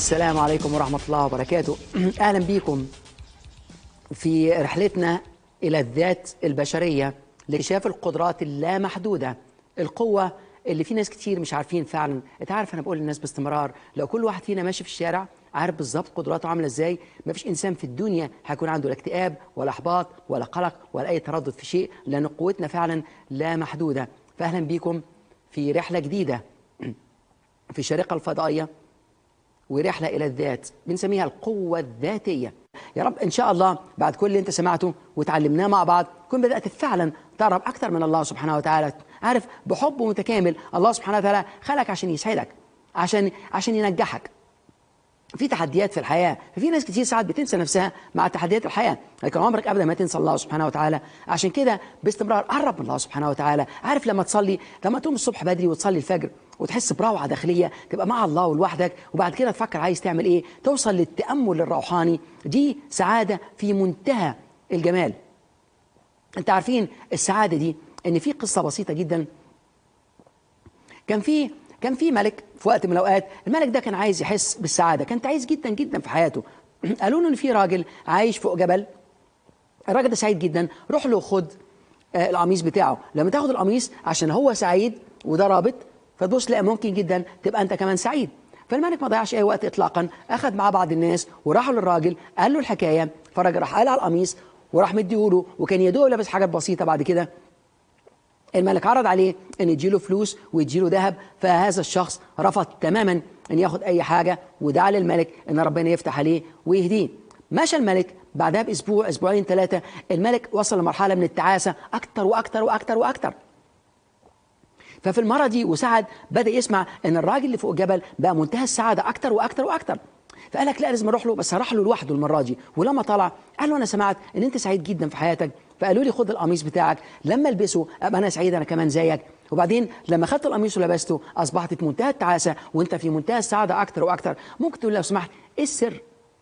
السلام عليكم ورحمة الله وبركاته أهلا بكم في رحلتنا إلى الذات البشرية لاكتشاف القدرات اللامحدودة القوة اللي في ناس كتير مش عارفين فعلا انت عارف انا بقول للناس باستمرار لو كل واحد فينا ماشي في الشارع عارف بالظبط قدراته عامله ازاي مفيش انسان في الدنيا هيكون عنده لا اكتئاب ولا احباط ولا قلق ولا اي تردد في شيء لان قوتنا فعلا لا محدوده فاهلا بيكم في رحله جديده في الشارقه الفضائيه ورحله الى الذات بنسميها القوه الذاتيه يا رب ان شاء الله بعد كل اللي انت سمعته وتعلمناه مع بعض تكون بدات فعلا تقرب اكثر من الله سبحانه وتعالى عارف بحبه متكامل الله سبحانه وتعالى خلقك عشان يسعدك عشان عشان ينجحك في تحديات في الحياه في ناس كتير ساعات بتنسى نفسها مع تحديات الحياه لكن عمرك ابدا ما تنسى الله سبحانه وتعالى عشان كده باستمرار قرب من الله سبحانه وتعالى عارف لما تصلي لما تقوم الصبح بدري وتصلي الفجر وتحس بروعه داخليه تبقى مع الله ولوحدك وبعد كده تفكر عايز تعمل ايه توصل للتامل الروحاني دي سعاده في منتهى الجمال انت عارفين السعاده دي ان في قصه بسيطه جدا كان في كان في ملك في وقت من الاوقات الملك ده كان عايز يحس بالسعاده كان تعيس جدا جدا في حياته قالوا له ان في راجل عايش فوق جبل الراجل ده سعيد جدا روح له خد آه القميص بتاعه لما تاخد القميص عشان هو سعيد وده رابط فتبص لا ممكن جدا تبقى انت كمان سعيد فالملك ما ضيعش اي وقت اطلاقا اخذ معاه بعض الناس وراحوا للراجل قال له الحكايه فالراجل راح قال على القميص وراح مديهوله وكان يدوق لابس حاجات بسيطه بعد كده الملك عرض عليه ان يديله فلوس ويديله ذهب فهذا الشخص رفض تماما ان ياخد اي حاجه ودعا للملك ان ربنا يفتح عليه ويهديه مشى الملك بعدها باسبوع اسبوعين ثلاثه الملك وصل لمرحله من التعاسه اكتر واكتر واكتر واكتر ففي المره دي وسعد بدا يسمع ان الراجل اللي فوق الجبل بقى منتهى السعاده اكتر واكتر واكتر فقال لك لا لازم اروح له بس هروح له لوحده المره دي ولما طلع قال له انا سمعت ان انت سعيد جدا في حياتك فقالوا لي خد القميص بتاعك لما البسه ابقى انا سعيد انا كمان زيك وبعدين لما خدت القميص ولبسته اصبحت في منتهى التعاسه وانت في منتهى السعاده اكتر واكتر ممكن تقول لو سمحت ايه السر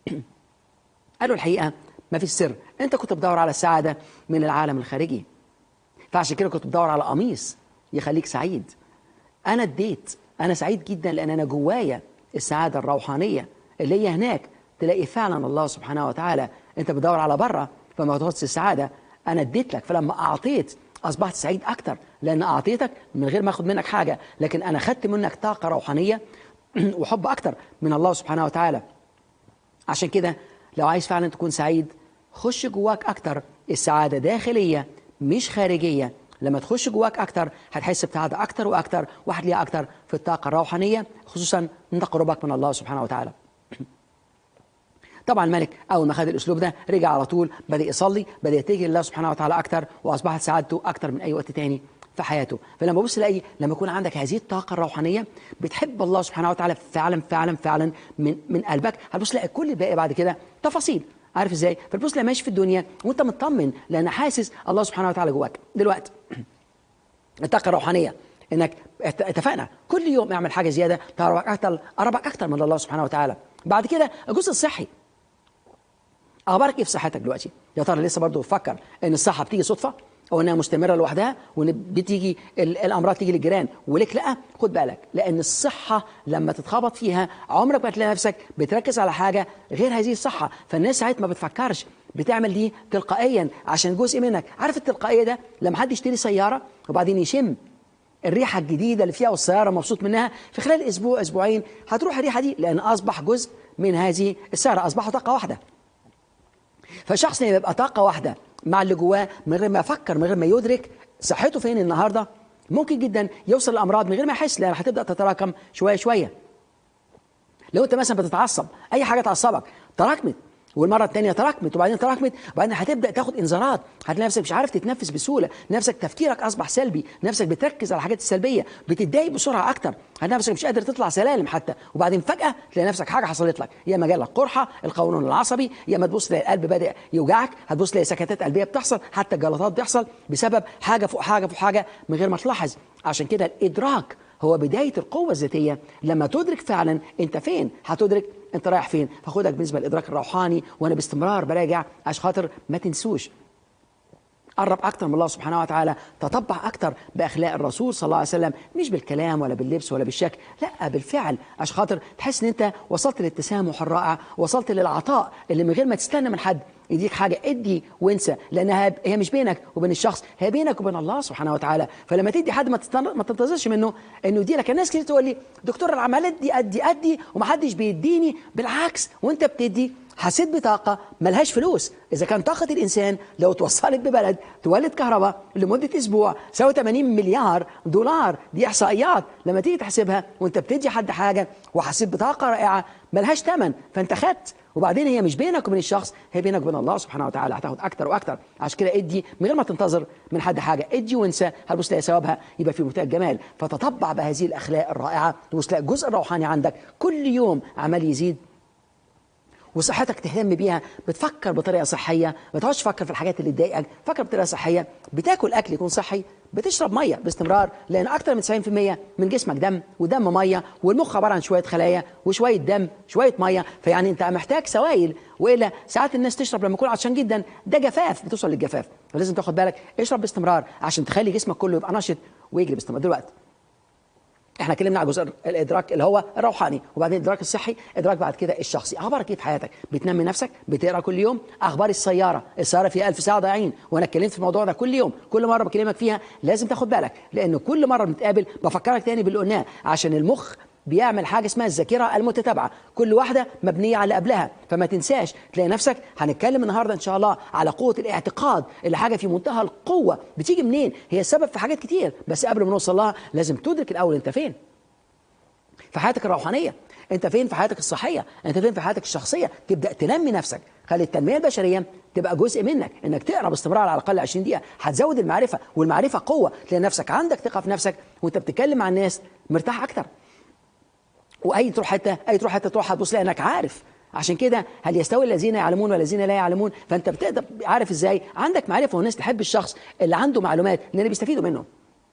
قالوا الحقيقه ما فيش سر انت كنت بتدور على السعاده من العالم الخارجي فعشان كده كنت بتدور على قميص يخليك سعيد انا اديت انا سعيد جدا لان انا جوايا السعاده الروحانيه اللي هي هناك تلاقي فعلا الله سبحانه وتعالى انت بتدور على بره فما تغطس السعاده انا اديت لك فلما اعطيت اصبحت سعيد اكتر لان اعطيتك من غير ما اخد منك حاجه لكن انا خدت منك طاقه روحانيه وحب اكتر من الله سبحانه وتعالى عشان كده لو عايز فعلا تكون سعيد خش جواك اكتر السعاده داخليه مش خارجيه لما تخش جواك اكتر هتحس بسعاده اكتر واكتر وهتلاقيها اكتر في الطاقه الروحانيه خصوصا من تقربك من الله سبحانه وتعالى طبعا الملك اول ما خد الاسلوب ده رجع على طول بدا يصلي بدا يتجه لله سبحانه وتعالى اكتر واصبحت سعادته اكتر من اي وقت تاني في حياته فلما بص الاقي لما يكون عندك هذه الطاقه الروحانيه بتحب الله سبحانه وتعالى فعلا فعلا فعلا من من قلبك هتبص تلاقي كل الباقي بعد كده تفاصيل عارف ازاي فتبص تلاقي ماشي في الدنيا وانت مطمن لان حاسس الله سبحانه وتعالى جواك دلوقتي الطاقه الروحانيه انك اتفقنا كل يوم اعمل حاجه زياده تقربك اكتر قربك اكتر من الله سبحانه وتعالى بعد كده الجزء الصحي اخبارك ايه في صحتك دلوقتي يا ترى لسه برضه بتفكر ان الصحه بتيجي صدفه او انها مستمره لوحدها وان بتيجي الامراض تيجي للجيران ولك لا خد بالك لان الصحه لما تتخبط فيها عمرك ما تلاقي نفسك بتركز على حاجه غير هذه الصحه فالناس ساعات ما بتفكرش بتعمل دي تلقائيا عشان جزء منك عارف التلقائيه ده لما حد يشتري سياره وبعدين يشم الريحه الجديده اللي فيها والسياره مبسوط منها في خلال اسبوع اسبوعين هتروح الريحه دي لان اصبح جزء من هذه السياره اصبحوا طاقه واحده فشخص يبقى طاقه واحده مع اللي جواه من غير ما يفكر من غير ما يدرك صحته فين النهارده ممكن جدا يوصل الامراض من غير ما يحس لان هتبدا تتراكم شويه شويه لو انت مثلا بتتعصب اي حاجه تعصبك تراكمت والمره الثانيه تراكمت وبعدين تراكمت وبعدين هتبدا تاخد انذارات هتلاقي نفسك مش عارف تتنفس بسهوله نفسك تفكيرك اصبح سلبي نفسك بتركز على الحاجات السلبيه بتتضايق بسرعه اكتر هتلاقي نفسك مش قادر تطلع سلالم حتى وبعدين فجاه تلاقي نفسك حاجه حصلت لك يا ما جالك قرحه القولون العصبي يا ما تبص تلاقي القلب بدا يوجعك هتبص تلاقي سكتات قلبيه بتحصل حتى الجلطات بتحصل بسبب حاجه فوق حاجه فوق حاجه من غير ما تلاحظ عشان كده الادراك هو بداية القوة الذاتية لما تدرك فعلا انت فين هتدرك انت رايح فين فخدك بالنسبة للإدراك الروحاني وانا باستمرار براجع عشان خاطر ما تنسوش قرب اكتر من الله سبحانه وتعالى تطبع اكتر باخلاق الرسول صلى الله عليه وسلم مش بالكلام ولا باللبس ولا بالشكل لا بالفعل عشان خاطر تحس ان انت وصلت للتسامح الرائع وصلت للعطاء اللي من غير ما تستنى من حد يديك حاجه ادي وانسى لانها هي مش بينك وبين الشخص هي بينك وبين الله سبحانه وتعالى فلما تدي حد ما ما تنتظرش منه انه يديلك الناس كتير تقول لي دكتور العمليات دي ادي ادي ومحدش بيديني بالعكس وانت بتدي حسيت بطاقه ملهاش فلوس اذا كان طاقه الانسان لو توصلت ببلد تولد كهرباء لمده اسبوع سوى 80 مليار دولار دي احصائيات لما تيجي تحسبها وانت بتدي حد حاجه وحسيت بطاقه رائعه ملهاش ثمن فانت خدت وبعدين هي مش بينك وبين الشخص هي بينك وبين الله سبحانه وتعالى هتاخد اكتر واكتر عشان كده ادي من غير ما تنتظر من حد حاجه ادي وانسى هتبص تلاقي ثوابها يبقى في منتهى الجمال فتطبع بهذه الاخلاق الرائعه تبص تلاقي الجزء الروحاني عندك كل يوم عمال يزيد وصحتك تهتم بيها بتفكر بطريقه صحيه ما تقعدش تفكر في الحاجات اللي تضايقك فكر بطريقه صحيه بتاكل اكل يكون صحي بتشرب ميه باستمرار لان اكثر من 90% من جسمك دم ودم ميه والمخ عباره عن شويه خلايا وشويه دم شويه ميه فيعني انت محتاج سوائل والا ساعات الناس تشرب لما يكون عطشان جدا ده جفاف بتوصل للجفاف فلازم تاخد بالك اشرب باستمرار عشان تخلي جسمك كله يبقى نشط ويجري باستمرار دلوقتي احنا اتكلمنا على جزء الادراك اللي هو الروحاني وبعدين الادراك الصحي ادراك بعد كده الشخصي اخبارك ايه في حياتك بتنمي نفسك بتقرا كل يوم اخبار السياره السياره فيها ألف ساعه ضايعين وانا اتكلمت في الموضوع ده كل يوم كل مره بكلمك فيها لازم تاخد بالك لان كل مره بنتقابل بفكرك تاني باللي قلناه عشان المخ بيعمل حاجه اسمها الذاكره المتتابعه كل واحده مبنيه على اللي قبلها فما تنساش تلاقي نفسك هنتكلم النهارده ان شاء الله على قوه الاعتقاد اللي حاجه في منتهى القوه بتيجي منين هي السبب في حاجات كتير بس قبل ما نوصل لها لازم تدرك الاول انت فين في حياتك الروحانيه انت فين في حياتك الصحيه انت فين في حياتك الشخصيه تبدا تنمي نفسك خلي التنميه البشريه تبقى جزء منك انك تقرا باستمرار على الاقل 20 دقيقه هتزود المعرفه والمعرفه قوه تلاقي نفسك عندك ثقه في نفسك وانت بتتكلم مع الناس مرتاح اكتر واي تروح حته اي تروح حته تروح هتبص لانك عارف عشان كده هل يستوي الذين يعلمون والذين لا يعلمون فانت بتقدر عارف ازاي عندك معرفه والناس تحب الشخص اللي عنده معلومات لان بيستفيدوا منه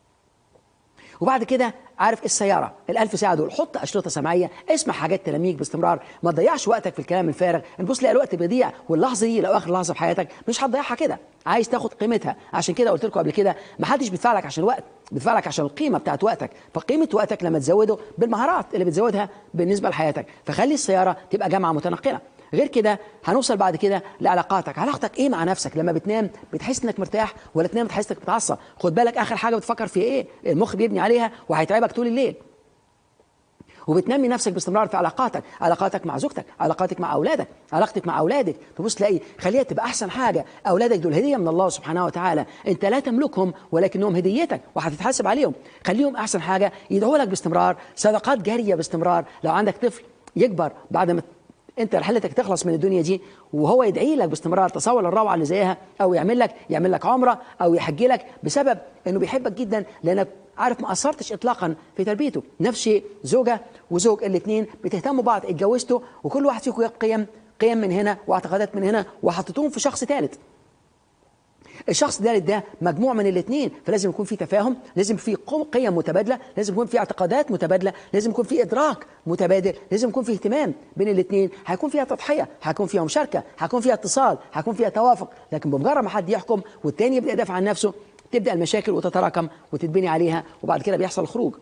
وبعد كده عارف السياره الألف ساعه دول حط اشرطه سمعيه اسمع حاجات تلاميك باستمرار ما تضيعش وقتك في الكلام الفارغ نبص تلاقي الوقت بيضيع واللحظه دي لو اخر لحظه في حياتك مش هتضيعها كده عايز تاخد قيمتها عشان كده قلت لكم قبل كده ما حدش بيدفع لك عشان الوقت بيدفع لك عشان القيمه بتاعت وقتك فقيمه وقتك لما تزوده بالمهارات اللي بتزودها بالنسبه لحياتك فخلي السياره تبقى جامعه متنقله غير كده هنوصل بعد كده لعلاقاتك علاقتك ايه مع نفسك لما بتنام بتحس انك مرتاح ولا تنام بتحس انك متعصب خد بالك اخر حاجه بتفكر في ايه المخ بيبني عليها وهيتعبك طول الليل وبتنمي نفسك باستمرار في علاقاتك علاقاتك مع زوجتك علاقاتك مع اولادك علاقتك مع اولادك تبص تلاقي خليها تبقى احسن حاجه اولادك دول هديه من الله سبحانه وتعالى انت لا تملكهم ولكنهم هديتك وهتتحاسب عليهم خليهم احسن حاجه يدعوا لك باستمرار صدقات جاريه باستمرار لو عندك طفل يكبر بعد ما انت رحلتك تخلص من الدنيا دي وهو يدعي لك باستمرار تصور الروعه اللي زيها او يعمل لك يعمل لك عمره او يحج لك بسبب انه بيحبك جدا لانك عارف ما اثرتش اطلاقا في تربيته نفس الشيء زوجه وزوج الاثنين بتهتموا بعض اتجوزتوا وكل واحد فيكم قيم قيم من هنا واعتقادات من هنا وحطيتوهم في شخص ثالث الشخص ده ده مجموع من الاثنين فلازم يكون في تفاهم لازم في قيم متبادله لازم يكون في اعتقادات متبادله لازم يكون في ادراك متبادل لازم يكون في اهتمام بين الاثنين هيكون فيها تضحيه هيكون فيها مشاركه هيكون فيها اتصال هيكون فيها توافق لكن بمجرد ما حد يحكم والتاني يبدا يدافع عن نفسه تبدا المشاكل وتتراكم وتتبني عليها وبعد كده بيحصل خروج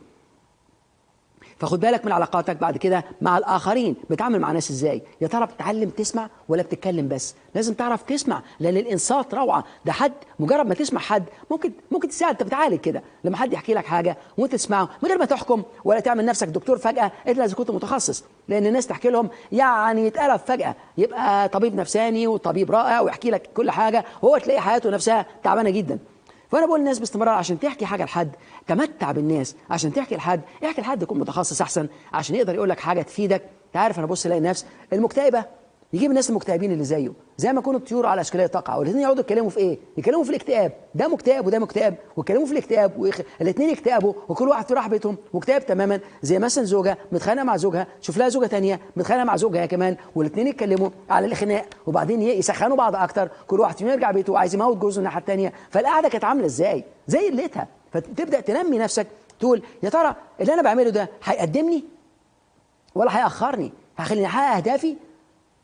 فخد بالك من علاقاتك بعد كده مع الاخرين بتعامل مع ناس ازاي يا ترى بتتعلم تسمع ولا بتتكلم بس لازم تعرف تسمع لان الانصات روعه ده حد مجرد ما تسمع حد ممكن ممكن تساعد انت بتعالج كده لما حد يحكي لك حاجه وانت تسمعه من غير ما تحكم ولا تعمل نفسك دكتور فجاه الا اذا كنت متخصص لان الناس تحكي لهم يعني يتقلب فجاه يبقى طبيب نفساني وطبيب رائع ويحكي لك كل حاجه وهو تلاقي حياته نفسها تعبانه جدا فانا بقول للناس باستمرار عشان تحكي حاجه لحد تمتع بالناس عشان تحكي لحد احكي لحد يكون متخصص احسن عشان يقدر يقول لك حاجه تفيدك انت عارف انا بص الاقي النفس المكتئبه يجيب الناس المكتئبين اللي زيه زي ما يكونوا الطيور على اشكاليه تقع والاثنين يقعدوا يتكلموا في ايه يتكلموا في الاكتئاب ده مكتئب وده مكتئب ويتكلموا في الاكتئاب ويخ... الاثنين يكتئبوا وكل واحد في راح بيتهم مكتئب تماما زي مثلا زوجه متخانقه مع زوجها شوف لها زوجه ثانيه متخانقه مع زوجها كمان والاثنين يتكلموا على الخناق وبعدين يسخنوا بعض اكتر كل واحد فيهم يرجع بيته وعايز يموت جوزه الناحيه الثانيه فالقعده كانت عامله ازاي زي قلتها فتبدا تنمي نفسك تقول يا ترى اللي انا بعمله ده هيقدمني ولا هيأخرني هيخليني احقق اهدافي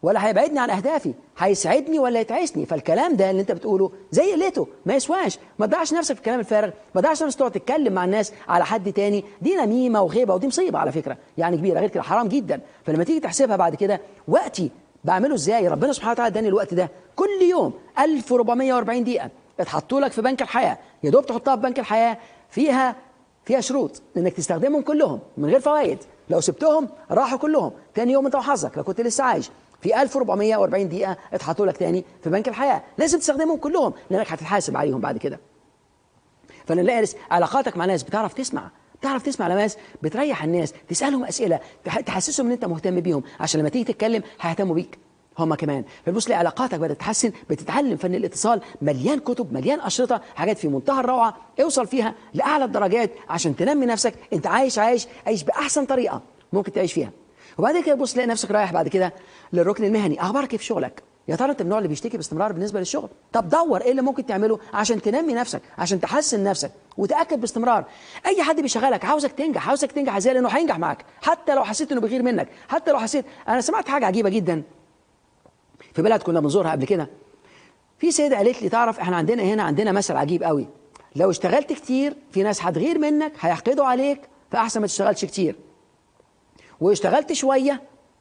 ولا هيبعدني عن اهدافي هيسعدني ولا يتعسني فالكلام ده اللي انت بتقوله زي قلته ما يسواش ما تضيعش نفسك في الكلام الفارغ ما تضيعش نفسك تقعد تتكلم مع الناس على حد تاني دي نميمه وغيبه ودي مصيبه على فكره يعني كبيره غير كده حرام جدا فلما تيجي تحسبها بعد كده وقتي بعمله ازاي ربنا سبحانه وتعالى اداني الوقت ده كل يوم 1440 دقيقه اتحطوا لك في بنك الحياه يا دوب تحطها في بنك الحياه فيها فيها شروط انك تستخدمهم كلهم من غير فوائد لو سبتهم راحوا كلهم تاني يوم انت وحظك لو كنت لسه عايش في 1440 دقيقه اتحطوا لك تاني في بنك الحياه لازم تستخدمهم كلهم لانك هتتحاسب عليهم بعد كده فنلاقي علاقاتك مع ناس بتعرف تسمع بتعرف تسمع ناس بتريح الناس تسالهم اسئله تحسسهم ان انت مهتم بيهم عشان لما تيجي تتكلم هيهتموا بيك هم كمان فبص لي علاقاتك بدات تتحسن بتتعلم فن الاتصال مليان كتب مليان اشرطه حاجات في منتهى الروعه اوصل فيها لاعلى الدرجات عشان تنمي نفسك انت عايش عايش عايش باحسن طريقه ممكن تعيش فيها وبعد كده تبص تلاقي نفسك رايح بعد كده للركن المهني اخبارك ايه في شغلك يا ترى انت من النوع اللي بيشتكي باستمرار بالنسبه للشغل طب دور ايه اللي ممكن تعمله عشان تنمي نفسك عشان تحسن نفسك وتاكد باستمرار اي حد بيشغلك عاوزك تنجح عاوزك تنجح ازاي لانه هينجح معاك حتى لو حسيت انه بيغير منك حتى لو حسيت انا سمعت حاجه عجيبه جدا في بلد كنا بنزورها قبل كده في سيدة قالت لي تعرف احنا عندنا هنا عندنا مثل عجيب قوي لو اشتغلت كتير في ناس هتغير منك هيحقدوا عليك فاحسن ما تشتغلش كتير واشتغلت شويه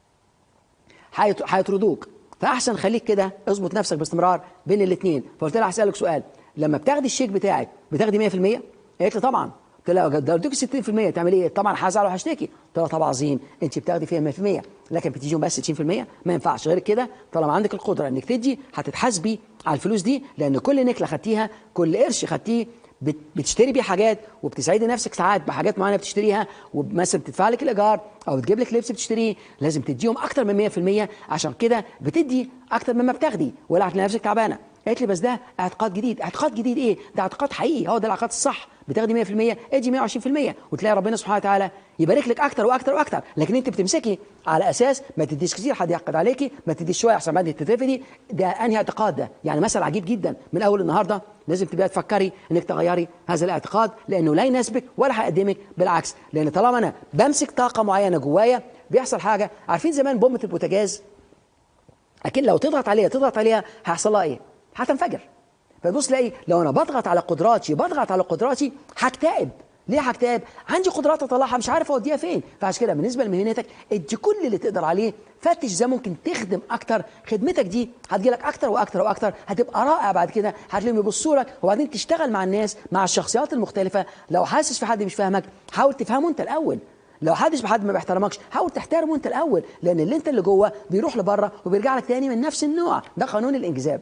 هيطردوك فاحسن خليك كده اظبط نفسك باستمرار بين الاثنين فقلت لها هسالك سؤال لما بتاخدي الشيك بتاعك بتاخدي 100% قالت لي طبعا قلت لها لو اديك 60% تعمل ايه؟ طبعا هزعل وهشتكي قلت لها طبعا عظيم انت بتاخدي فيها 100% لكن بتديهم بس 60% ما ينفعش غير كده طالما عندك القدره انك تدي هتتحاسبي على الفلوس دي لان كل نكله خدتيها كل قرش خدتيه بتشتري بيه حاجات وبتسعدي نفسك ساعات بحاجات معينه بتشتريها ومثلا بتدفع لك الايجار او بتجيب لك لبس بتشتريه لازم تديهم اكتر من 100% عشان كده بتدي اكتر مما بتاخدي ولا هتلاقي نفسك تعبانه قالت لي بس ده اعتقاد جديد اعتقاد جديد ايه ده اعتقاد حقيقي هو ده الاعتقاد الصح بتاخدي 100% ادي 120% وتلاقي ربنا سبحانه وتعالى يبارك لك اكتر واكتر واكتر لكن انت بتمسكي على اساس ما تديش كتير حد يحقد عليكي ما تديش شويه عشان بعدين تترفدي ده انهي اعتقاد ده يعني مثل عجيب جدا من اول النهارده لازم تبقى تفكري انك تغيري هذا الاعتقاد لانه لا يناسبك ولا هيقدمك بالعكس لان طالما انا بمسك طاقه معينه جوايا بيحصل حاجه عارفين زمان بومه البوتاجاز اكيد لو تضغط عليها تضغط عليها هيحصل لها ايه هتنفجر فتبص تلاقي لو انا بضغط على قدراتي بضغط على قدراتي هكتئب ليه هكتئب؟ عندي قدرات اطلعها مش عارف اوديها فين فعشان كده بالنسبه لمهنتك ادي كل اللي تقدر عليه فتش ازاي ممكن تخدم اكتر خدمتك دي هتجيلك اكتر واكتر واكتر هتبقى رائع بعد كده هتلاقيهم يبصوا لك وبعدين تشتغل مع الناس مع الشخصيات المختلفه لو حاسس في حد مش فاهمك حاول تفهمه انت الاول لو حدش بحد ما بيحترمكش حاول تحترمه انت الاول لان اللي انت اللي جوه بيروح لبره وبيرجع لك تاني من نفس النوع ده قانون الانجذاب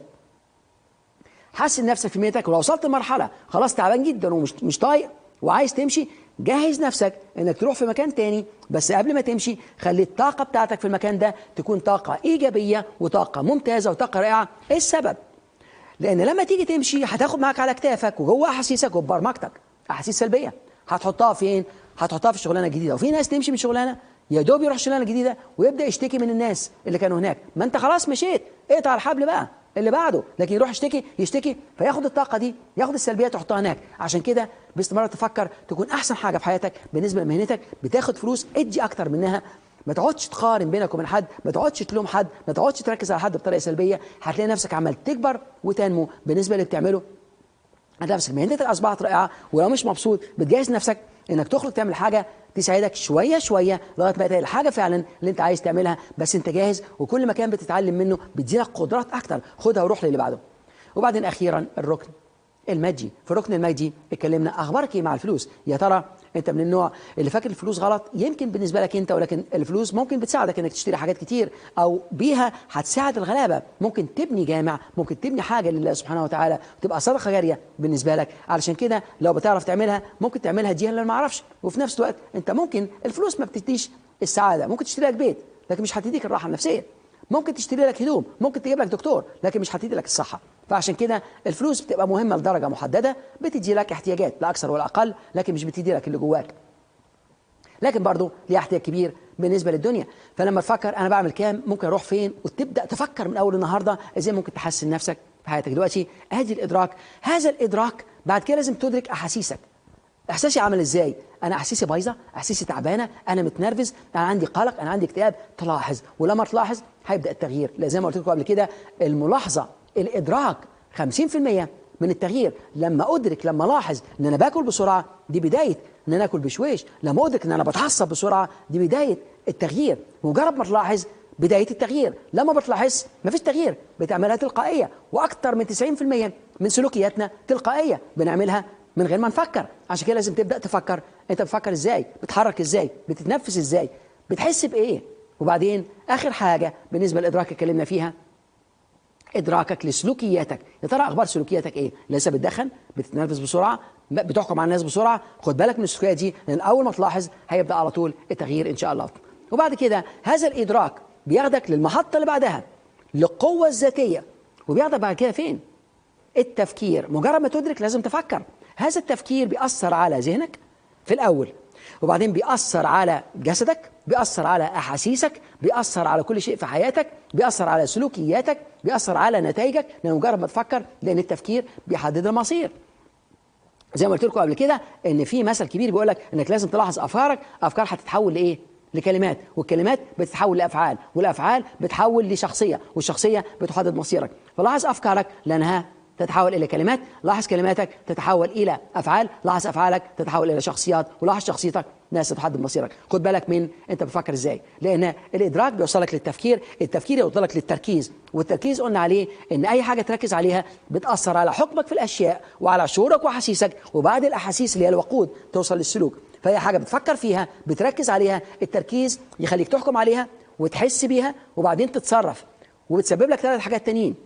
حسن نفسك في ميتك ولو وصلت لمرحله خلاص تعبان جدا ومش مش طايق وعايز تمشي جهز نفسك انك تروح في مكان تاني بس قبل ما تمشي خلي الطاقه بتاعتك في المكان ده تكون طاقه ايجابيه وطاقه ممتازه وطاقه رائعه ايه السبب لان لما تيجي تمشي هتاخد معاك على كتافك وجوه احاسيسك وبرمجتك احاسيس سلبيه هتحطها فين هتحطها في الشغلانه الجديده وفي ناس تمشي من شغلانه يا دوب يروح شغلانه جديده ويبدا يشتكي من الناس اللي كانوا هناك ما انت خلاص مشيت اقطع الحبل بقى اللي بعده لكن يروح يشتكي يشتكي فياخد الطاقه دي ياخد السلبيات يحطها هناك عشان كده باستمرار تفكر تكون احسن حاجه في حياتك بالنسبه لمهنتك بتاخد فلوس ادي اكتر منها ما تقعدش تقارن بينك وبين حد ما تقعدش تلوم حد ما تقعدش تركز على حد بطريقه سلبيه هتلاقي نفسك عمال تكبر وتنمو بالنسبه اللي بتعمله هتلاقي نفسك مهنتك اصبحت رائعه ولو مش مبسوط بتجهز نفسك انك تخرج تعمل حاجه تساعدك شويه شويه لغايه ما تلاقي الحاجه فعلا اللي انت عايز تعملها بس انت جاهز وكل مكان بتتعلم منه بيديلك قدرات اكتر خدها وروح للي بعده وبعدين اخيرا الركن المادي في الركن المادي اتكلمنا اخبارك ايه مع الفلوس يا ترى انت من النوع اللي فاكر الفلوس غلط يمكن بالنسبه لك انت ولكن الفلوس ممكن بتساعدك انك تشتري حاجات كتير او بيها هتساعد الغلابه ممكن تبني جامع ممكن تبني حاجه لله سبحانه وتعالى تبقى صدقه جاريه بالنسبه لك علشان كده لو بتعرف تعملها ممكن تعملها دي اللي ما اعرفش وفي نفس الوقت انت ممكن الفلوس ما بتديش السعاده ممكن تشتري لك بيت لكن مش هتديك الراحه النفسيه ممكن تشتري لك هدوم ممكن تجيب لك دكتور لكن مش هتدي لك الصحه فعشان كده الفلوس بتبقى مهمه لدرجه محدده بتدي لك احتياجات لا اكثر ولا اقل لكن مش بتدي لك اللي جواك لكن برضه ليها احتياج كبير بالنسبه للدنيا فلما تفكر انا بعمل كام ممكن اروح فين وتبدا تفكر من اول النهارده ازاي ممكن تحسن نفسك في حياتك دلوقتي ادي الادراك هذا الادراك بعد كده لازم تدرك احاسيسك احساسي عامل ازاي انا احاسيسي بايظه احاسيسي تعبانه انا متنرفز انا عندي قلق انا عندي اكتئاب تلاحظ ولما تلاحظ هيبدا التغيير لا زي ما قلت لكم قبل كده الملاحظه الادراك 50% من التغيير لما ادرك لما الاحظ ان انا باكل بسرعه دي بدايه ان انا اكل بشويش لما ادرك ان انا بتعصب بسرعه دي بدايه التغيير مجرد ما تلاحظ بدايه التغيير لما بتلاحظ مفيش تغيير بتعملها تلقائيه واكثر من 90% من سلوكياتنا تلقائيه بنعملها من غير ما نفكر عشان كده لازم تبدا تفكر انت بتفكر ازاي بتحرك ازاي بتتنفس ازاي بتحس بايه وبعدين اخر حاجه بالنسبه للادراك اتكلمنا فيها ادراكك لسلوكياتك يا ترى اخبار سلوكياتك ايه لسه بتدخن بتتنرفز بسرعه بتحكم على الناس بسرعه خد بالك من السلوكيات دي لان اول ما تلاحظ هيبدا على طول التغيير ان شاء الله وبعد كده هذا الادراك بياخدك للمحطه اللي بعدها للقوه الذاتيه وبياخدك بعد كده فين التفكير مجرد ما تدرك لازم تفكر هذا التفكير بيأثر على ذهنك في الأول وبعدين بيأثر على جسدك بيأثر على أحاسيسك بيأثر على كل شيء في حياتك بيأثر على سلوكياتك بيأثر على نتائجك لأن مجرد ما تفكر لأن التفكير بيحدد المصير زي ما قلت لكم قبل كده ان في مثل كبير بيقول لك انك لازم تلاحظ افكارك افكار هتتحول لايه لكلمات والكلمات بتتحول لافعال والافعال بتحول لشخصيه والشخصيه بتحدد مصيرك فلاحظ افكارك لانها تتحول الى كلمات لاحظ كلماتك تتحول الى افعال لاحظ افعالك تتحول الى شخصيات ولاحظ شخصيتك ناس تحدد مصيرك خد بالك من انت بتفكر ازاي لان الادراك بيوصلك للتفكير التفكير يوصلك للتركيز والتركيز قلنا عليه ان اي حاجه تركز عليها بتاثر على حكمك في الاشياء وعلى شعورك واحاسيسك وبعد الاحاسيس اللي هي الوقود توصل للسلوك فهي حاجه بتفكر فيها بتركز عليها التركيز يخليك تحكم عليها وتحس بيها وبعدين تتصرف وبتسبب لك ثلاث حاجات تانيين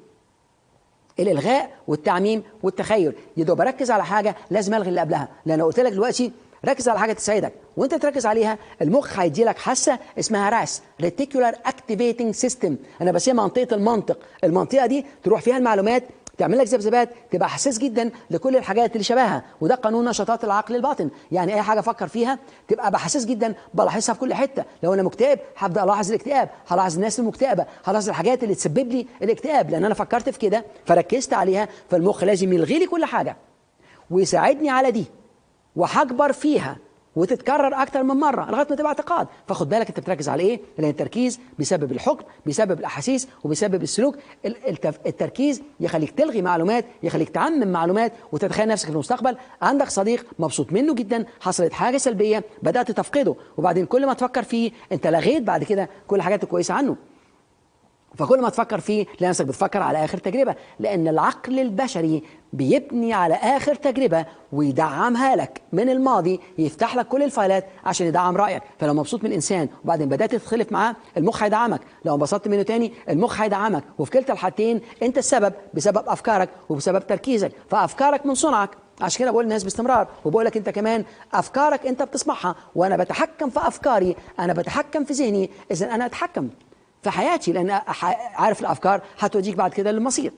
الالغاء والتعميم والتخيل يدو بركز على حاجه لازم الغي اللي قبلها لان قلت لك دلوقتي ركز على حاجه تساعدك وانت تركز عليها المخ هيدي لك حاسه اسمها راس ريتيكولار اكتيفيتنج سيستم انا بسميها منطقه المنطق المنطقه دي تروح فيها المعلومات تعمل لك ذبذبات تبقى حساس جدا لكل الحاجات اللي شبهها وده قانون نشاطات العقل الباطن يعني اي حاجه افكر فيها تبقى بحساس جدا بلاحظها في كل حته لو انا مكتئب هبدا الاحظ الاكتئاب هلاحظ الناس المكتئبه هلاحظ الحاجات اللي تسبب لي الاكتئاب لان انا فكرت في كده فركزت عليها فالمخ لازم يلغي لي كل حاجه ويساعدني على دي وهكبر فيها وتتكرر اكتر من مره لغايه ما تبقى اعتقاد فخد بالك انت بتركز على ايه لان التركيز بيسبب الحكم بيسبب الاحاسيس وبيسبب السلوك التركيز يخليك تلغي معلومات يخليك تعمم معلومات وتتخيل نفسك في المستقبل عندك صديق مبسوط منه جدا حصلت حاجه سلبيه بدات تفقده وبعدين كل ما تفكر فيه انت لغيت بعد كده كل الحاجات الكويسه عنه فكل ما تفكر فيه تلاقي نفسك بتفكر على اخر تجربه لان العقل البشري بيبني على اخر تجربه ويدعمها لك من الماضي يفتح لك كل الفايلات عشان يدعم رايك فلو مبسوط من انسان وبعدين بدات تتخلف معاه المخ هيدعمك لو انبسطت منه تاني المخ هيدعمك وفي كلتا الحالتين انت السبب بسبب افكارك وبسبب تركيزك فافكارك من صنعك عشان كده بقول للناس باستمرار وبقول لك انت كمان افكارك انت بتصنعها وانا بتحكم في افكاري انا بتحكم في ذهني اذا انا اتحكم في حياتي لان عارف الافكار هتوديك بعد كده للمصير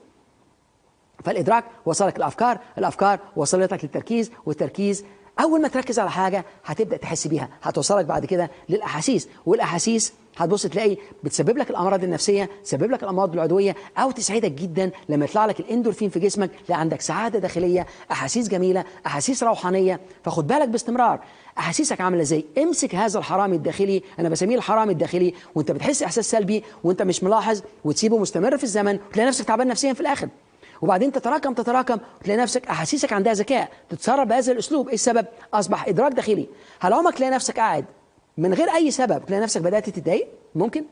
فالادراك وصلك الافكار الافكار وصلتك للتركيز والتركيز اول ما تركز على حاجه هتبدا تحس بيها هتوصلك بعد كده للاحاسيس والاحاسيس هتبص تلاقي بتسبب لك الامراض النفسيه تسبب لك الامراض العضويه او تسعدك جدا لما يطلع لك الاندورفين في جسمك تلاقي عندك سعاده داخليه احاسيس جميله احاسيس روحانيه فخد بالك باستمرار احاسيسك عامله ازاي امسك هذا الحرامي الداخلي انا بسميه الحرامي الداخلي وانت بتحس احساس سلبي وانت مش ملاحظ وتسيبه مستمر في الزمن وتلاقي نفسك تعبان نفسيا في الاخر وبعدين تتراكم تتراكم وتلاقي نفسك احاسيسك عندها ذكاء تتصرف بهذا الاسلوب ايه السبب اصبح ادراك داخلي هل عمرك تلاقي نفسك قاعد من غير اي سبب تلاقي نفسك بدات تتضايق ممكن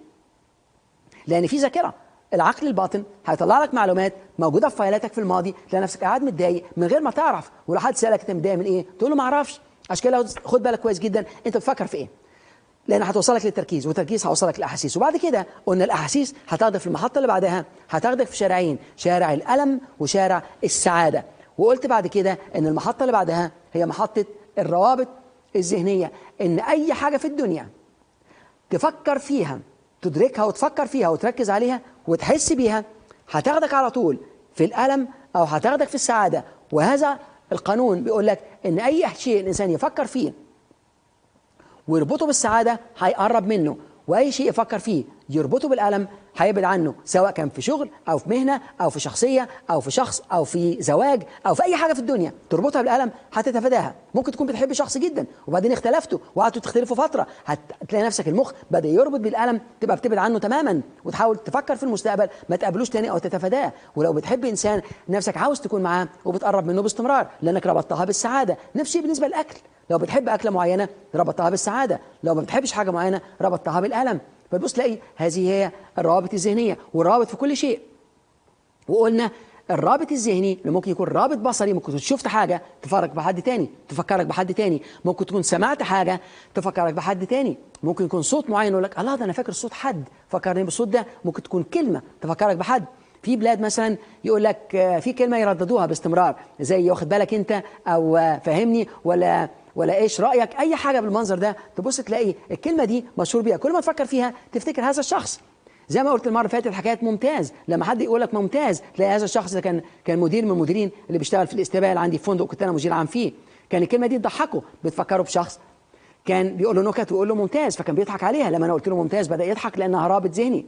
لان في ذاكره العقل الباطن هيطلع لك معلومات موجوده في فايلاتك في الماضي تلاقي نفسك قاعد متضايق من غير ما تعرف ولو حد سالك انت متضايق من ايه تقول له ما اعرفش عشان كده خد بالك كويس جدا انت بتفكر في ايه لان هتوصلك للتركيز والتركيز هيوصلك للاحاسيس وبعد كده قلنا الاحاسيس هتاخدك في المحطه اللي بعدها هتاخدك في شارعين شارع الالم وشارع السعاده وقلت بعد كده ان المحطه اللي بعدها هي محطه الروابط الذهنيه ان اي حاجه في الدنيا تفكر فيها تدركها وتفكر فيها وتركز عليها وتحس بيها هتاخدك على طول في الالم او هتاخدك في السعاده وهذا القانون بيقول لك ان اي شيء الانسان يفكر فيه ويربطه بالسعاده هيقرب منه واي شيء يفكر فيه يربطه بالالم هيبعد عنه سواء كان في شغل او في مهنه او في شخصيه او في شخص او في زواج او في اي حاجه في الدنيا تربطها بالالم هتتفاداها ممكن تكون بتحب شخص جدا وبعدين اختلفتوا وقعدتوا تختلفوا فتره هتلاقي نفسك المخ بدا يربط بالالم تبقى بتبعد عنه تماما وتحاول تفكر في المستقبل ما تقابلوش تاني او تتفاداه ولو بتحب انسان نفسك عاوز تكون معاه وبتقرب منه باستمرار لانك ربطتها بالسعاده نفس الشيء بالنسبه للاكل لو بتحب اكله معينه ربطتها بالسعاده لو ما بتحبش حاجه معينه ربطتها بالالم فتبص تلاقي هذه هي الروابط الذهنيه والروابط في كل شيء وقلنا الرابط الذهني اللي ممكن يكون رابط بصري ممكن تكون شفت حاجه تفكرك بحد تاني تفكرك بحد تاني ممكن تكون سمعت حاجه تفكرك بحد تاني ممكن يكون صوت معين يقول لك الله ده انا فاكر صوت حد فكرني بالصوت ده ممكن تكون كلمه تفكرك بحد في بلاد مثلا يقول لك في كلمه يرددوها باستمرار زي واخد بالك انت او فاهمني ولا ولا ايش رايك اي حاجه بالمنظر ده تبص تلاقي الكلمه دي مشهور بيها كل ما تفكر فيها تفتكر هذا الشخص زي ما قلت المره اللي فاتت حكايه ممتاز لما حد يقول لك ممتاز تلاقي هذا الشخص ده كان كان مدير من المديرين اللي بيشتغل في الاستقبال عندي في فندق كنت انا مدير عام فيه كان الكلمه دي تضحكه بتفكره بشخص كان بيقول له نكت ويقول له ممتاز فكان بيضحك عليها لما انا قلت له ممتاز بدا يضحك لانها رابط ذهني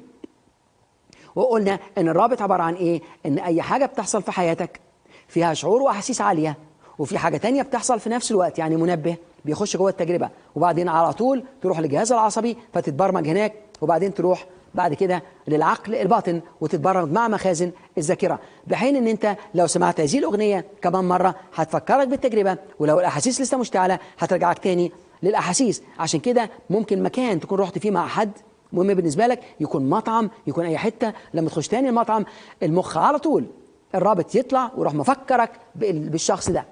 وقلنا ان الرابط عباره عن ايه ان اي حاجه بتحصل في حياتك فيها شعور واحاسيس عاليه وفي حاجه تانية بتحصل في نفس الوقت يعني منبه بيخش جوه التجربه وبعدين على طول تروح للجهاز العصبي فتتبرمج هناك وبعدين تروح بعد كده للعقل الباطن وتتبرمج مع مخازن الذاكره بحين ان انت لو سمعت هذه الاغنيه كمان مره هتفكرك بالتجربه ولو الاحاسيس لسه مشتعله هترجعك تاني للاحاسيس عشان كده ممكن مكان تكون رحت فيه مع حد مهم بالنسبه لك يكون مطعم يكون اي حته لما تخش تاني المطعم المخ على طول الرابط يطلع ويروح مفكرك بالشخص ده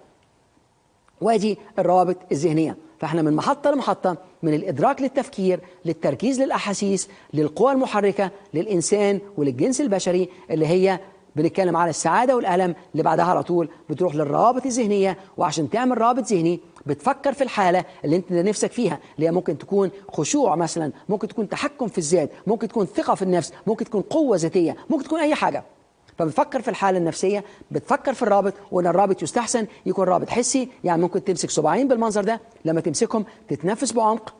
وادي الروابط الذهنيه فاحنا من محطه لمحطه من الادراك للتفكير للتركيز للاحاسيس للقوى المحركه للانسان وللجنس البشري اللي هي بنتكلم على السعاده والالم اللي بعدها على طول بتروح للروابط الذهنيه وعشان تعمل رابط ذهني بتفكر في الحاله اللي انت نفسك فيها اللي هي ممكن تكون خشوع مثلا ممكن تكون تحكم في الذات ممكن تكون ثقه في النفس ممكن تكون قوه ذاتيه ممكن تكون اي حاجه فبتفكر في الحاله النفسيه بتفكر في الرابط وان الرابط يستحسن يكون رابط حسي يعني ممكن تمسك صباعين بالمنظر ده لما تمسكهم تتنفس بعمق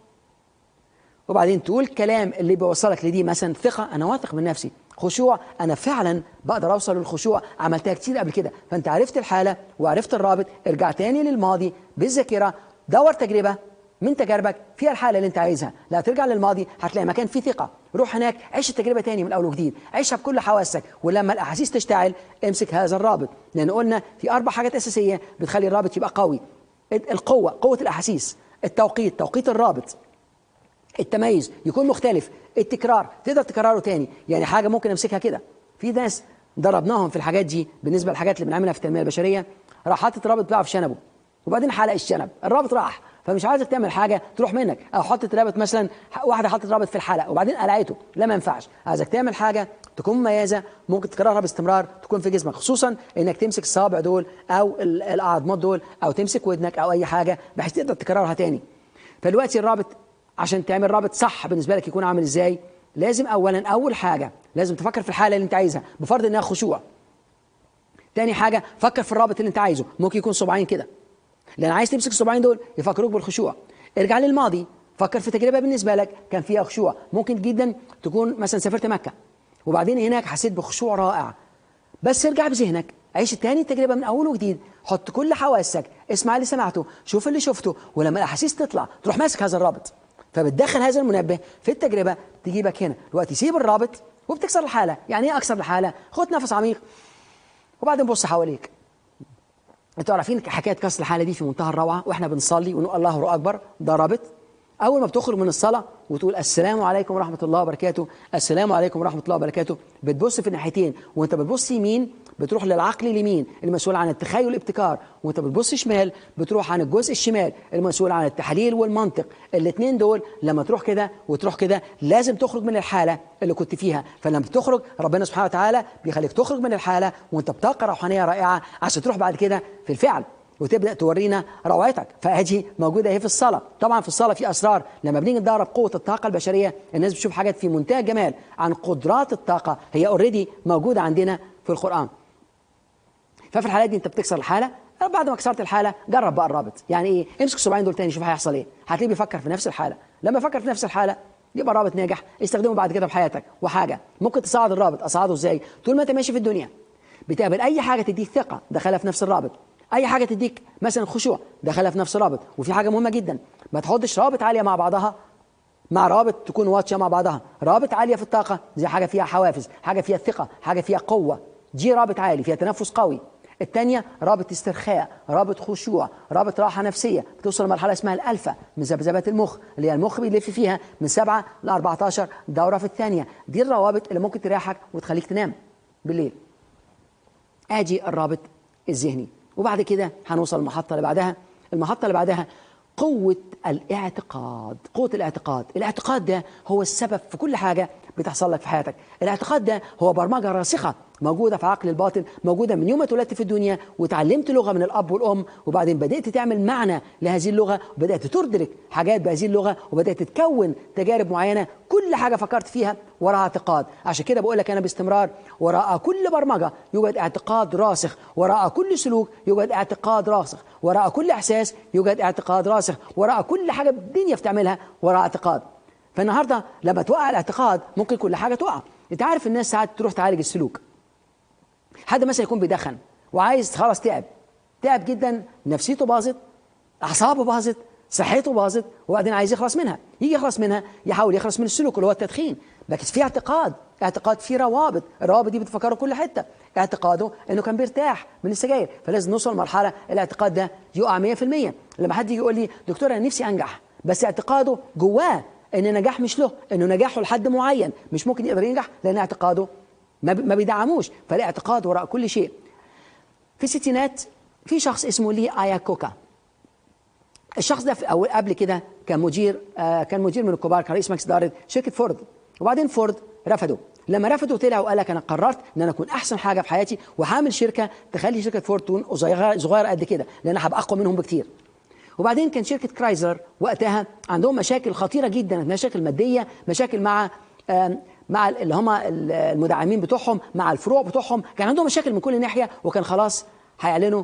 وبعدين تقول كلام اللي بيوصلك لدي مثلا ثقه انا واثق من نفسي خشوع انا فعلا بقدر اوصل للخشوع عملتها كتير قبل كده فانت عرفت الحاله وعرفت الرابط ارجع تاني للماضي بالذاكره دور تجربه من تجاربك فيها الحاله اللي انت عايزها لا ترجع للماضي هتلاقي مكان فيه ثقه روح هناك عيش التجربه تاني من اول وجديد عيشها بكل حواسك ولما الاحاسيس تشتعل امسك هذا الرابط لان قلنا في اربع حاجات اساسيه بتخلي الرابط يبقى قوي القوه قوه الاحاسيس التوقيت توقيت الرابط التميز يكون مختلف التكرار تقدر تكرره تاني يعني حاجه ممكن امسكها كده في ناس ضربناهم في الحاجات دي بالنسبه للحاجات اللي بنعملها في التنميه البشريه راح حاطط رابط بقى في شنبه وبعدين حلق الشنب الرابط راح فمش عايزك تعمل حاجه تروح منك او حطت رابط مثلا واحده حطت رابط في الحلق وبعدين قلعته لا ما ينفعش عايزك تعمل حاجه تكون مميزه ممكن تكررها باستمرار تكون في جسمك خصوصا انك تمسك الصابع دول او الاعضمات دول او تمسك ودنك او اي حاجه بحيث تقدر تكررها تاني فدلوقتي الرابط عشان تعمل رابط صح بالنسبه لك يكون عامل ازاي لازم اولا اول حاجه لازم تفكر في الحاله اللي انت عايزها بفرض انها خشوع تاني حاجه فكر في الرابط اللي انت عايزه ممكن يكون صباعين كده لان عايز تمسك الصباعين دول يفكروك بالخشوع ارجع للماضي فكر في تجربه بالنسبه لك كان فيها خشوع ممكن جدا تكون مثلا سافرت مكه وبعدين هناك حسيت بخشوع رائع بس ارجع بذهنك عيش تاني التجربه من اول وجديد حط كل حواسك اسمع اللي سمعته شوف اللي شفته ولما الاحاسيس تطلع تروح ماسك هذا الرابط فبتدخل هذا المنبه في التجربه تجيبك هنا دلوقتي سيب الرابط وبتكسر الحاله يعني ايه اكسر الحاله خد نفس عميق وبعدين بص حواليك انتوا عارفين حكايه كسر الحاله دي في منتهى الروعه واحنا بنصلي ونقول الله اكبر ده رابط اول ما بتخرج من الصلاه وتقول السلام عليكم ورحمه الله وبركاته السلام عليكم ورحمه الله وبركاته بتبص في الناحيتين وانت بتبص يمين بتروح للعقل اليمين المسؤول عن التخيل والابتكار وانت بتبص شمال بتروح عن الجزء الشمال المسؤول عن التحليل والمنطق الاثنين دول لما تروح كده وتروح كده لازم تخرج من الحاله اللي كنت فيها فلما بتخرج ربنا سبحانه وتعالى بيخليك تخرج من الحاله وانت بطاقه روحانيه رائعه عشان تروح بعد كده في الفعل وتبدا تورينا روعتك فهذه موجوده اهي في الصلاه طبعا في الصلاه في اسرار لما بنيجي ندرب قوه الطاقه البشريه الناس بتشوف حاجات في منتهى الجمال عن قدرات الطاقه هي اوريدي موجوده عندنا في القران ففي الحالات دي انت بتكسر الحاله بعد ما كسرت الحاله جرب بقى الرابط يعني ايه امسك الصباعين دول تاني شوف هيحصل ايه هتلاقيه بيفكر في نفس الحاله لما يفكر في نفس الحاله يبقى رابط ناجح استخدمه بعد كده في حياتك وحاجه ممكن تصعد الرابط اصعده ازاي طول ما انت ماشي في الدنيا بتقابل اي حاجه تديك ثقه دخلها في نفس الرابط اي حاجه تديك مثلا خشوع دخلها في نفس الرابط وفي حاجه مهمه جدا ما تحطش رابط عاليه مع بعضها مع روابط تكون واطيه مع بعضها رابط عاليه في الطاقه زي حاجه فيها حوافز حاجه فيها ثقه حاجه فيها قوه دي رابط عالي فيها تنفس قوي الثانية رابط استرخاء رابط خشوع رابط راحة نفسية بتوصل لمرحلة اسمها الألفا من ذبذبات المخ اللي هي المخ بيلف فيها من 7 ل 14 دورة في الثانية دي الروابط اللي ممكن تريحك وتخليك تنام بالليل ادي الرابط الذهني وبعد كده هنوصل المحطة اللي بعدها المحطة اللي بعدها قوة الاعتقاد قوة الاعتقاد الاعتقاد ده هو السبب في كل حاجة بتحصل لك في حياتك الاعتقاد ده هو برمجة راسخة موجودة في عقل الباطن موجودة من يوم ما اتولدت في الدنيا وتعلمت لغة من الأب والأم وبعدين بدأت تعمل معنى لهذه اللغة وبدأت تدرك حاجات بهذه اللغة وبدأت تتكون تجارب معينة كل حاجة فكرت فيها وراها اعتقاد عشان كده بقول لك أنا باستمرار وراء كل برمجة يوجد اعتقاد راسخ وراء كل سلوك يوجد اعتقاد راسخ وراء كل إحساس يوجد اعتقاد راسخ وراء كل حاجة الدنيا بتعملها وراء اعتقاد فالنهارده لما توقع الاعتقاد ممكن كل حاجه تقع انت عارف الناس ساعات تروح تعالج السلوك حد مثلا يكون بيدخن وعايز خلاص تعب تعب جدا نفسيته باظت اعصابه باظت صحته باظت وبعدين عايز يخلص منها يجي يخلص منها يحاول يخلص من السلوك اللي هو التدخين بس في اعتقاد اعتقاد في روابط الروابط دي بتفكره كل حته اعتقاده انه كان بيرتاح من السجاير فلازم نوصل لمرحله الاعتقاد ده يقع 100% لما حد يجي يقول لي دكتور انا نفسي انجح بس اعتقاده جواه ان النجاح مش له انه نجاحه لحد معين مش ممكن يقدر ينجح لان اعتقاده ما بيدعموش فالاعتقاد وراء كل شيء في الستينات في شخص اسمه لي اياكوكا الشخص ده في أول قبل كده كان مدير آه كان مدير من الكبار كان رئيس مجلس اداره شركه فورد وبعدين فورد رفضه لما رفضوا طلع وقال لك انا قررت ان انا اكون احسن حاجه في حياتي وهعمل شركه تخلي شركه فورد تكون صغيره قد كده لان هبقى اقوى منهم بكتير وبعدين كان شركه كرايزر وقتها عندهم مشاكل خطيره جدا مشاكل ماديه مشاكل مع مع اللي هم المدعمين بتوعهم مع الفروع بتوعهم كان عندهم مشاكل من كل ناحيه وكان خلاص هيعلنوا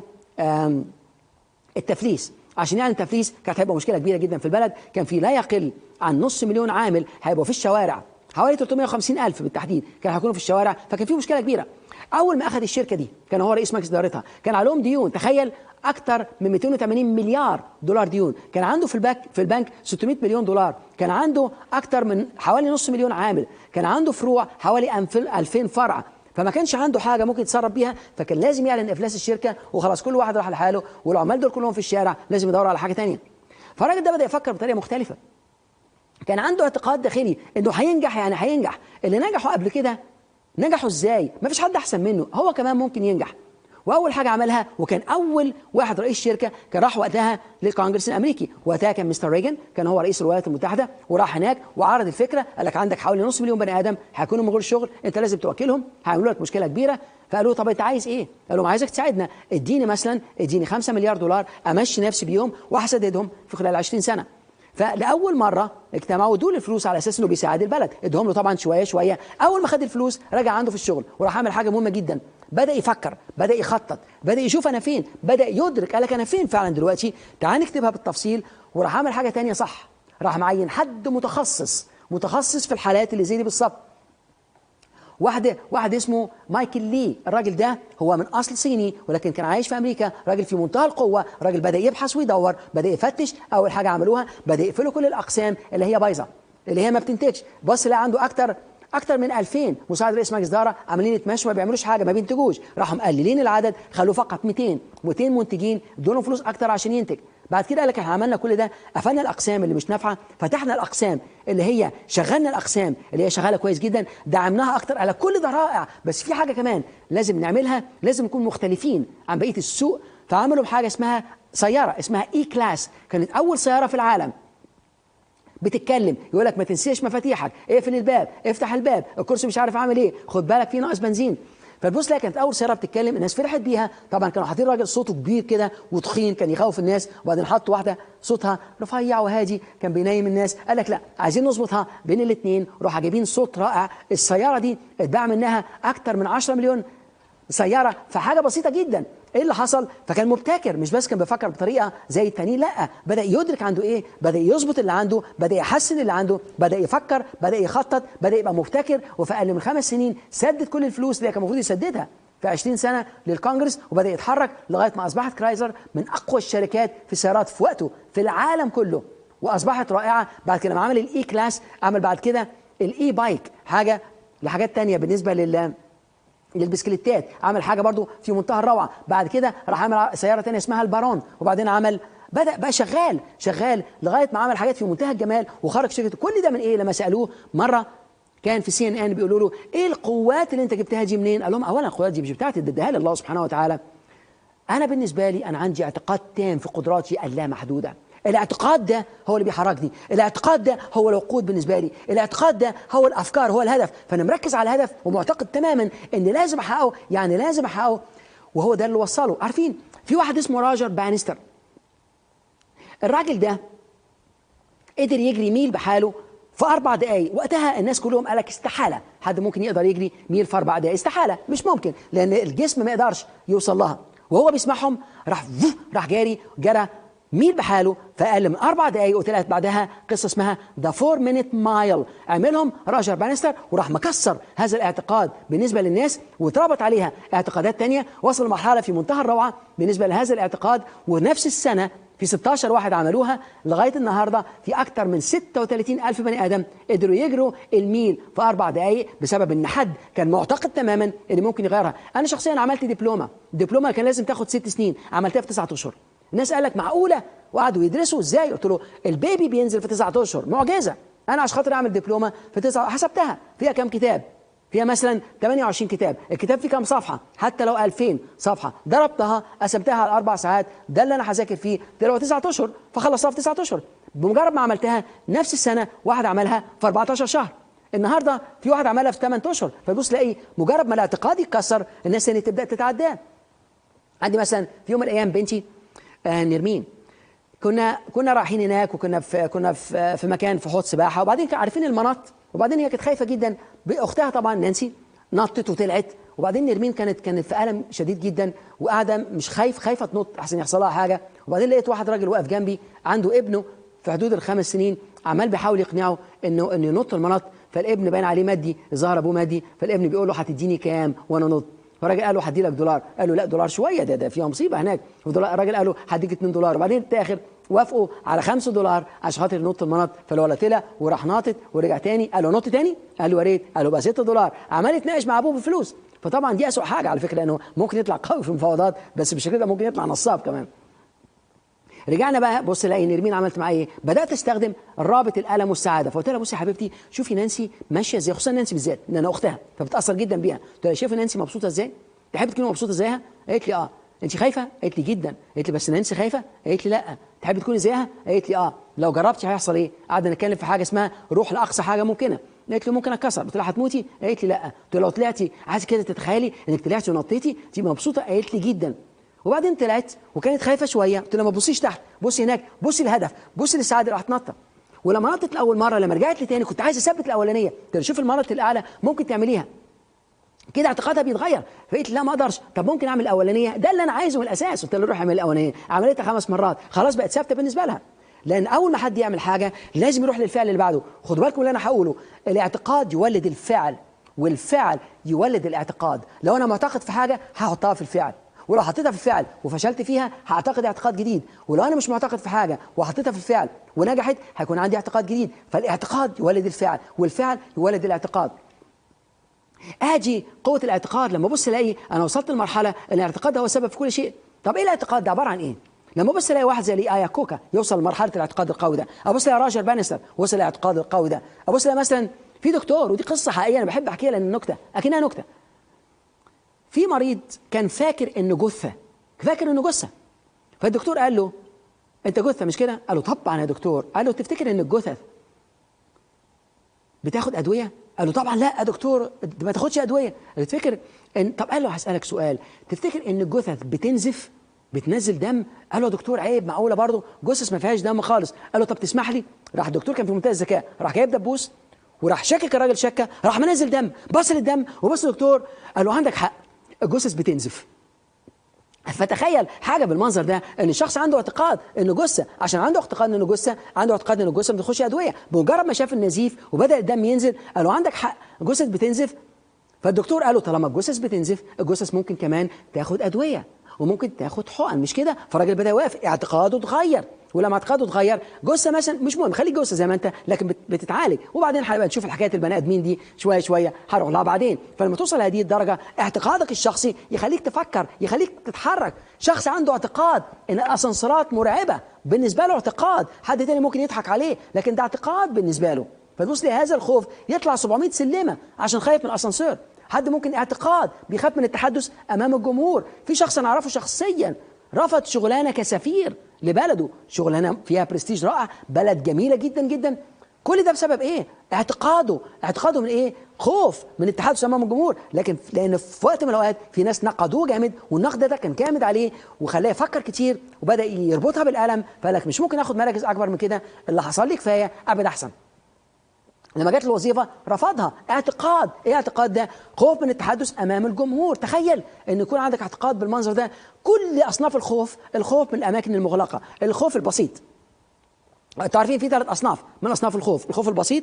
التفليس عشان يعلن التفليس كانت هيبقى مشكله كبيره جدا في البلد كان في لا يقل عن نص مليون عامل هيبقوا في الشوارع حوالي 350 ألف بالتحديد كانوا هيكونوا في الشوارع فكان في مشكله كبيره اول ما اخذ الشركه دي كان هو رئيس مجلس ادارتها كان عليهم ديون تخيل اكثر من 280 مليار دولار ديون كان عنده في البنك في البنك 600 مليون دولار كان عنده اكثر من حوالي نص مليون عامل كان عنده فروع حوالي 2000 فرع فما كانش عنده حاجه ممكن يتصرف بيها فكان لازم يعلن افلاس الشركه وخلاص كل واحد راح لحاله والعمال دول كلهم في الشارع لازم يدوروا على حاجه ثانيه فالراجل ده بدا يفكر بطريقه مختلفه كان عنده اعتقاد داخلي انه هينجح يعني هينجح اللي نجحوا قبل كده نجحوا ازاي ما فيش حد احسن منه هو كمان ممكن ينجح واول حاجه عملها وكان اول واحد رئيس شركه كان راح وقتها للكونجرس الامريكي وقتها كان مستر ريجن كان هو رئيس الولايات المتحده وراح هناك وعرض الفكره قال لك عندك حوالي نص مليون بني ادم هيكونوا من غير شغل انت لازم توكلهم هيعملوا لك مشكله كبيره فقالوا طب انت عايز ايه؟ قال لهم عايزك تساعدنا اديني مثلا اديني 5 مليار دولار امشي نفسي بيهم وهسددهم في خلال 20 سنه فلاول مره اجتمعوا ادوا الفلوس على اساس انه بيساعد البلد ادهم له طبعا شويه شويه اول ما خد الفلوس رجع عنده في الشغل وراح عمل حاجه مهمه جدا بدا يفكر بدا يخطط بدا يشوف انا فين بدا يدرك قال لك انا فين فعلا دلوقتي تعال نكتبها بالتفصيل وراح عمل حاجه تانية صح راح معين حد متخصص متخصص في الحالات اللي زي دي بالظبط واحد واحد اسمه مايكل لي الراجل ده هو من اصل صيني ولكن كان عايش في امريكا راجل في منتهى القوه راجل بدا يبحث ويدور بدا يفتش اول حاجه عملوها بدا يقفلوا كل الاقسام اللي هي بايظه اللي هي ما بتنتجش بص لقى عنده اكتر اكتر من 2000 مساعد رئيس مجلس اداره عاملين يتمشوا ما بيعملوش حاجه ما بينتجوش راحوا مقللين العدد خلوه فقط 200 200 منتجين ادوا فلوس اكتر عشان ينتج بعد كده قال لك احنا عملنا كل ده قفلنا الاقسام اللي مش نافعه فتحنا الاقسام اللي هي شغلنا الاقسام اللي هي شغاله كويس جدا دعمناها اكتر على كل ده رائع بس في حاجه كمان لازم نعملها لازم نكون مختلفين عن بقيه السوق فعملوا حاجه اسمها سياره اسمها اي كلاس كانت اول سياره في العالم بتتكلم يقول لك ما تنسيش مفاتيحك اقفل الباب افتح الباب الكرسي مش عارف عامل ايه خد بالك في ناقص بنزين فتبص لها كانت اول سياره بتتكلم الناس فرحت بيها طبعا كانوا حاطين راجل صوته كبير كده وتخين كان يخوف الناس وبعدين حطوا واحده صوتها رفيع وهادي كان بينيم الناس قال لك لا عايزين نظبطها بين الاثنين روح جايبين صوت رائع السياره دي اتباع منها اكتر من 10 مليون سياره فحاجه بسيطه جدا ايه اللي حصل فكان مبتكر مش بس كان بيفكر بطريقه زي التانيين لا بدا يدرك عنده ايه بدا يظبط اللي عنده بدا يحسن اللي عنده بدا يفكر بدا يخطط بدا يبقى مبتكر وفي اقل من خمس سنين سدد كل الفلوس اللي كان المفروض يسددها في 20 سنه للكونجرس وبدا يتحرك لغايه ما اصبحت كرايزر من اقوى الشركات في السيارات في وقته في العالم كله واصبحت رائعه بعد كده لما عمل الاي كلاس عمل بعد كده الاي بايك حاجه لحاجات تانية بالنسبه لل للبسكليتات عمل حاجه برضو في منتهى الروعه بعد كده راح عمل سياره تانية اسمها البارون وبعدين عمل بدا بقى شغال شغال لغايه ما عمل حاجات في منتهى الجمال وخرج شركته كل ده من ايه لما سالوه مره كان في سي ان ان بيقولوا له ايه القوات اللي انت جبتها دي منين قال لهم اولا القوات دي مش بتاعتي ده اداها لي الله سبحانه وتعالى انا بالنسبه لي انا عندي اعتقاد تام في قدراتي اللامحدوده الاعتقاد ده هو اللي بيحركني الاعتقاد ده هو الوقود بالنسبه لي الاعتقاد ده هو الافكار هو الهدف فانا مركز على الهدف ومعتقد تماما ان لازم احققه يعني لازم احققه وهو ده اللي وصله عارفين في واحد اسمه راجر بانستر الراجل ده قدر يجري ميل بحاله في اربع دقائق وقتها الناس كلهم قال لك استحاله حد ممكن يقدر يجري ميل في اربع دقائق استحاله مش ممكن لان الجسم ما يقدرش يوصل لها وهو بيسمعهم راح راح جاري جرى ميل بحاله في اقل من اربع دقائق وطلعت بعدها قصه اسمها ذا فور مينيت مايل عملهم راجر بانستر وراح مكسر هذا الاعتقاد بالنسبه للناس واتربط عليها اعتقادات تانية وصل لمرحله في منتهى الروعه بالنسبه لهذا الاعتقاد ونفس السنه في 16 واحد عملوها لغايه النهارده في اكثر من 36 الف بني ادم قدروا يجروا الميل في اربع دقائق بسبب ان حد كان معتقد تماما ان ممكن يغيرها انا شخصيا عملت دبلومه الدبلومه كان لازم تاخد ست سنين عملتها في تسعة اشهر الناس قال لك معقوله وقعدوا يدرسوا ازاي قلت له البيبي بينزل في تسعة اشهر معجزه انا عشان خاطر اعمل دبلومه في تسعة حسبتها فيها كام كتاب فيها مثلا 28 كتاب الكتاب فيه كام صفحه حتى لو 2000 صفحه ضربتها قسمتها على اربع ساعات ده اللي انا هذاكر فيه ده لو 9 اشهر فخلصتها في 9 اشهر بمجرد ما عملتها نفس السنه واحد عملها في 14 شهر النهارده في واحد عملها في 8 اشهر فبص تلاقي مجرد ما الاعتقاد يتكسر الناس تاني تبدا تتعداه عندي مثلا في يوم من الايام بنتي آه نرمين كنا كنا رايحين هناك وكنا في كنا في, في مكان في حوض سباحه وبعدين عارفين المنط وبعدين هي كانت خايفه جدا باختها طبعا نانسي نطت وطلعت وبعدين نرمين كانت كانت في الم شديد جدا وقاعده مش خايف خايفه تنط احسن يحصل لها حاجه وبعدين لقيت واحد راجل واقف جنبي عنده ابنه في حدود الخمس سنين عمال بيحاول يقنعه انه انه ينط المنط فالابن باين عليه مادي ظهر ابوه مادي فالابن بيقول له هتديني كام وانا نط فالراجل قال له هدي لك دولار قال له لا دولار شويه ده ده فيها مصيبه هناك الراجل قال له هديك 2 دولار وبعدين التاخر وافقوا على 5 دولار عشان خاطر ينط المنط فالولد طلع وراح ناطط ورجع تاني قال له نط تاني قال له يا ريت قال له بقى 6 دولار عمال يتناقش مع ابوه بفلوس فطبعا دي اسوء حاجه على فكره لانه ممكن يطلع قوي في المفاوضات بس بالشكل ده ممكن يطلع نصاب كمان رجعنا بقى بص لاقي نرمين عملت معايا ايه؟ بدات استخدم رابط الالم والسعاده فقلت لها بصي يا حبيبتي شوفي نانسي ماشيه ازاي خصوصا نانسي بالذات لان انا اختها فبتاثر جدا بيها قلت لها شايفه نانسي مبسوطه ازاي؟ تحب تكوني مبسوطه زيها؟ قالت لي اه انت خايفه؟ قالت لي جدا قالت لي بس نانسي خايفه؟ قالت لي لا تحبي تكوني زيها؟ قالت لي اه لو جربتي هيحصل ايه؟ قعدنا نتكلم في حاجه اسمها روح لاقصى حاجه ممكنه قالت لي ممكن اتكسر قلت لها هتموتي؟ قالت لي لا قلت لها لو طلعتي عايز كده تتخيلي انك طلعتي ونطيتي تبقى مبسوطه قالت لي جدا وبعدين طلعت وكانت خايفه شويه قلت لها ما تبصيش تحت بصي هناك بصي الهدف بصي للسعاده راح تنطط ولما نطت لاول مره لما رجعت لي تاني كنت عايز اثبت الاولانيه قلت لها شوف المنط الاعلى ممكن تعمليها كده اعتقادها بيتغير فقلت لا ما اقدرش طب ممكن اعمل الاولانيه ده اللي انا عايزه من الاساس قلت له روح اعمل الاولانيه عملتها خمس مرات خلاص بقت ثابته بالنسبه لها لان اول ما حد يعمل حاجه لازم يروح للفعل اللي بعده خدوا بالكم اللي انا هقوله الاعتقاد يولد الفعل والفعل يولد الاعتقاد لو انا معتقد في حاجه هحطها في الفعل ولو حطيتها في الفعل وفشلت فيها هعتقد اعتقاد جديد ولو انا مش معتقد في حاجه وحطيتها في الفعل ونجحت هيكون عندي اعتقاد جديد فالاعتقاد يولد الفعل والفعل يولد الاعتقاد اجي قوه الاعتقاد لما ابص الاقي انا وصلت لمرحله ان الاعتقاد ده هو السبب في كل شيء طب ايه الاعتقاد ده عباره عن ايه لما ابص الاقي واحد زي ايا كوكا يوصل لمرحله الاعتقاد القوي ده ابص الاقي راجر بانستر وصل للاعتقاد القوي ده ابص الاقي مثلا في دكتور ودي قصه حقيقيه انا بحب احكيها لان نكته اكنها نكته في مريض كان فاكر انه جثه فاكر انه جثه فالدكتور قال له انت جثه مش كده قال له طبعا يا دكتور قال له تفتكر ان الجثث بتاخد ادويه قال له طبعا لا يا دكتور ما تاخدش ادويه تفتكر ان طب قال له هسالك سؤال تفتكر ان الجثث بتنزف بتنزل دم قال له يا دكتور عيب معقوله برضه جثث ما فيهاش دم خالص قال له طب تسمح لي راح الدكتور كان في منتهى الذكاء راح جايب دبوس وراح شاكك الراجل شكه راح منزل دم بص للدم وبص للدكتور قال له عندك حق الجثث بتنزف فتخيل حاجه بالمنظر ده ان الشخص عنده اعتقاد انه جثه عشان عنده اعتقاد انه جثه عنده اعتقاد انه جثه ما بتخش ادويه بمجرد ما شاف النزيف وبدا الدم ينزل قالوا عندك حق جثث بتنزف فالدكتور قال له طالما الجثث بتنزف الجثث ممكن كمان تاخد ادويه وممكن تاخد حقن مش كده فالراجل بدا يوافق اعتقاده اتغير ولما اعتقاده اتغير جثه مثلا مش مهم خليك جثه زي ما انت لكن بت- بتتعالج وبعدين هنبقى نشوف الحكايه البني ادمين دي شويه شويه هنروح لها بعدين فلما توصل لهذه الدرجه اعتقادك الشخصي يخليك تفكر يخليك تتحرك شخص عنده اعتقاد ان الاسانسيرات مرعبه بالنسبه له اعتقاد حد تاني ممكن يضحك عليه لكن ده اعتقاد بالنسبه له فتبص لهذا الخوف يطلع 700 سلمه عشان خايف من الاسانسير حد ممكن اعتقاد بيخاف من التحدث امام الجمهور في شخص انا اعرفه شخصيا رفض شغلانه كسفير لبلده شغلانه فيها برستيج رائع بلد جميله جدا جدا كل ده بسبب ايه اعتقاده اعتقاده من ايه خوف من التحدث امام الجمهور لكن لان في وقت من الاوقات في ناس نقدوه جامد والنقد ده كان جامد عليه وخلاه يفكر كتير وبدا يربطها بالالم فقال لك مش ممكن اخد مراكز اكبر من كده اللي حصل لي كفايه ابعد احسن لما جات له وظيفه رفضها اعتقاد ايه اعتقاد ده خوف من التحدث امام الجمهور تخيل ان يكون عندك اعتقاد بالمنظر ده كل اصناف الخوف الخوف من الاماكن المغلقه الخوف البسيط انتوا عارفين في ثلاث اصناف من اصناف الخوف الخوف البسيط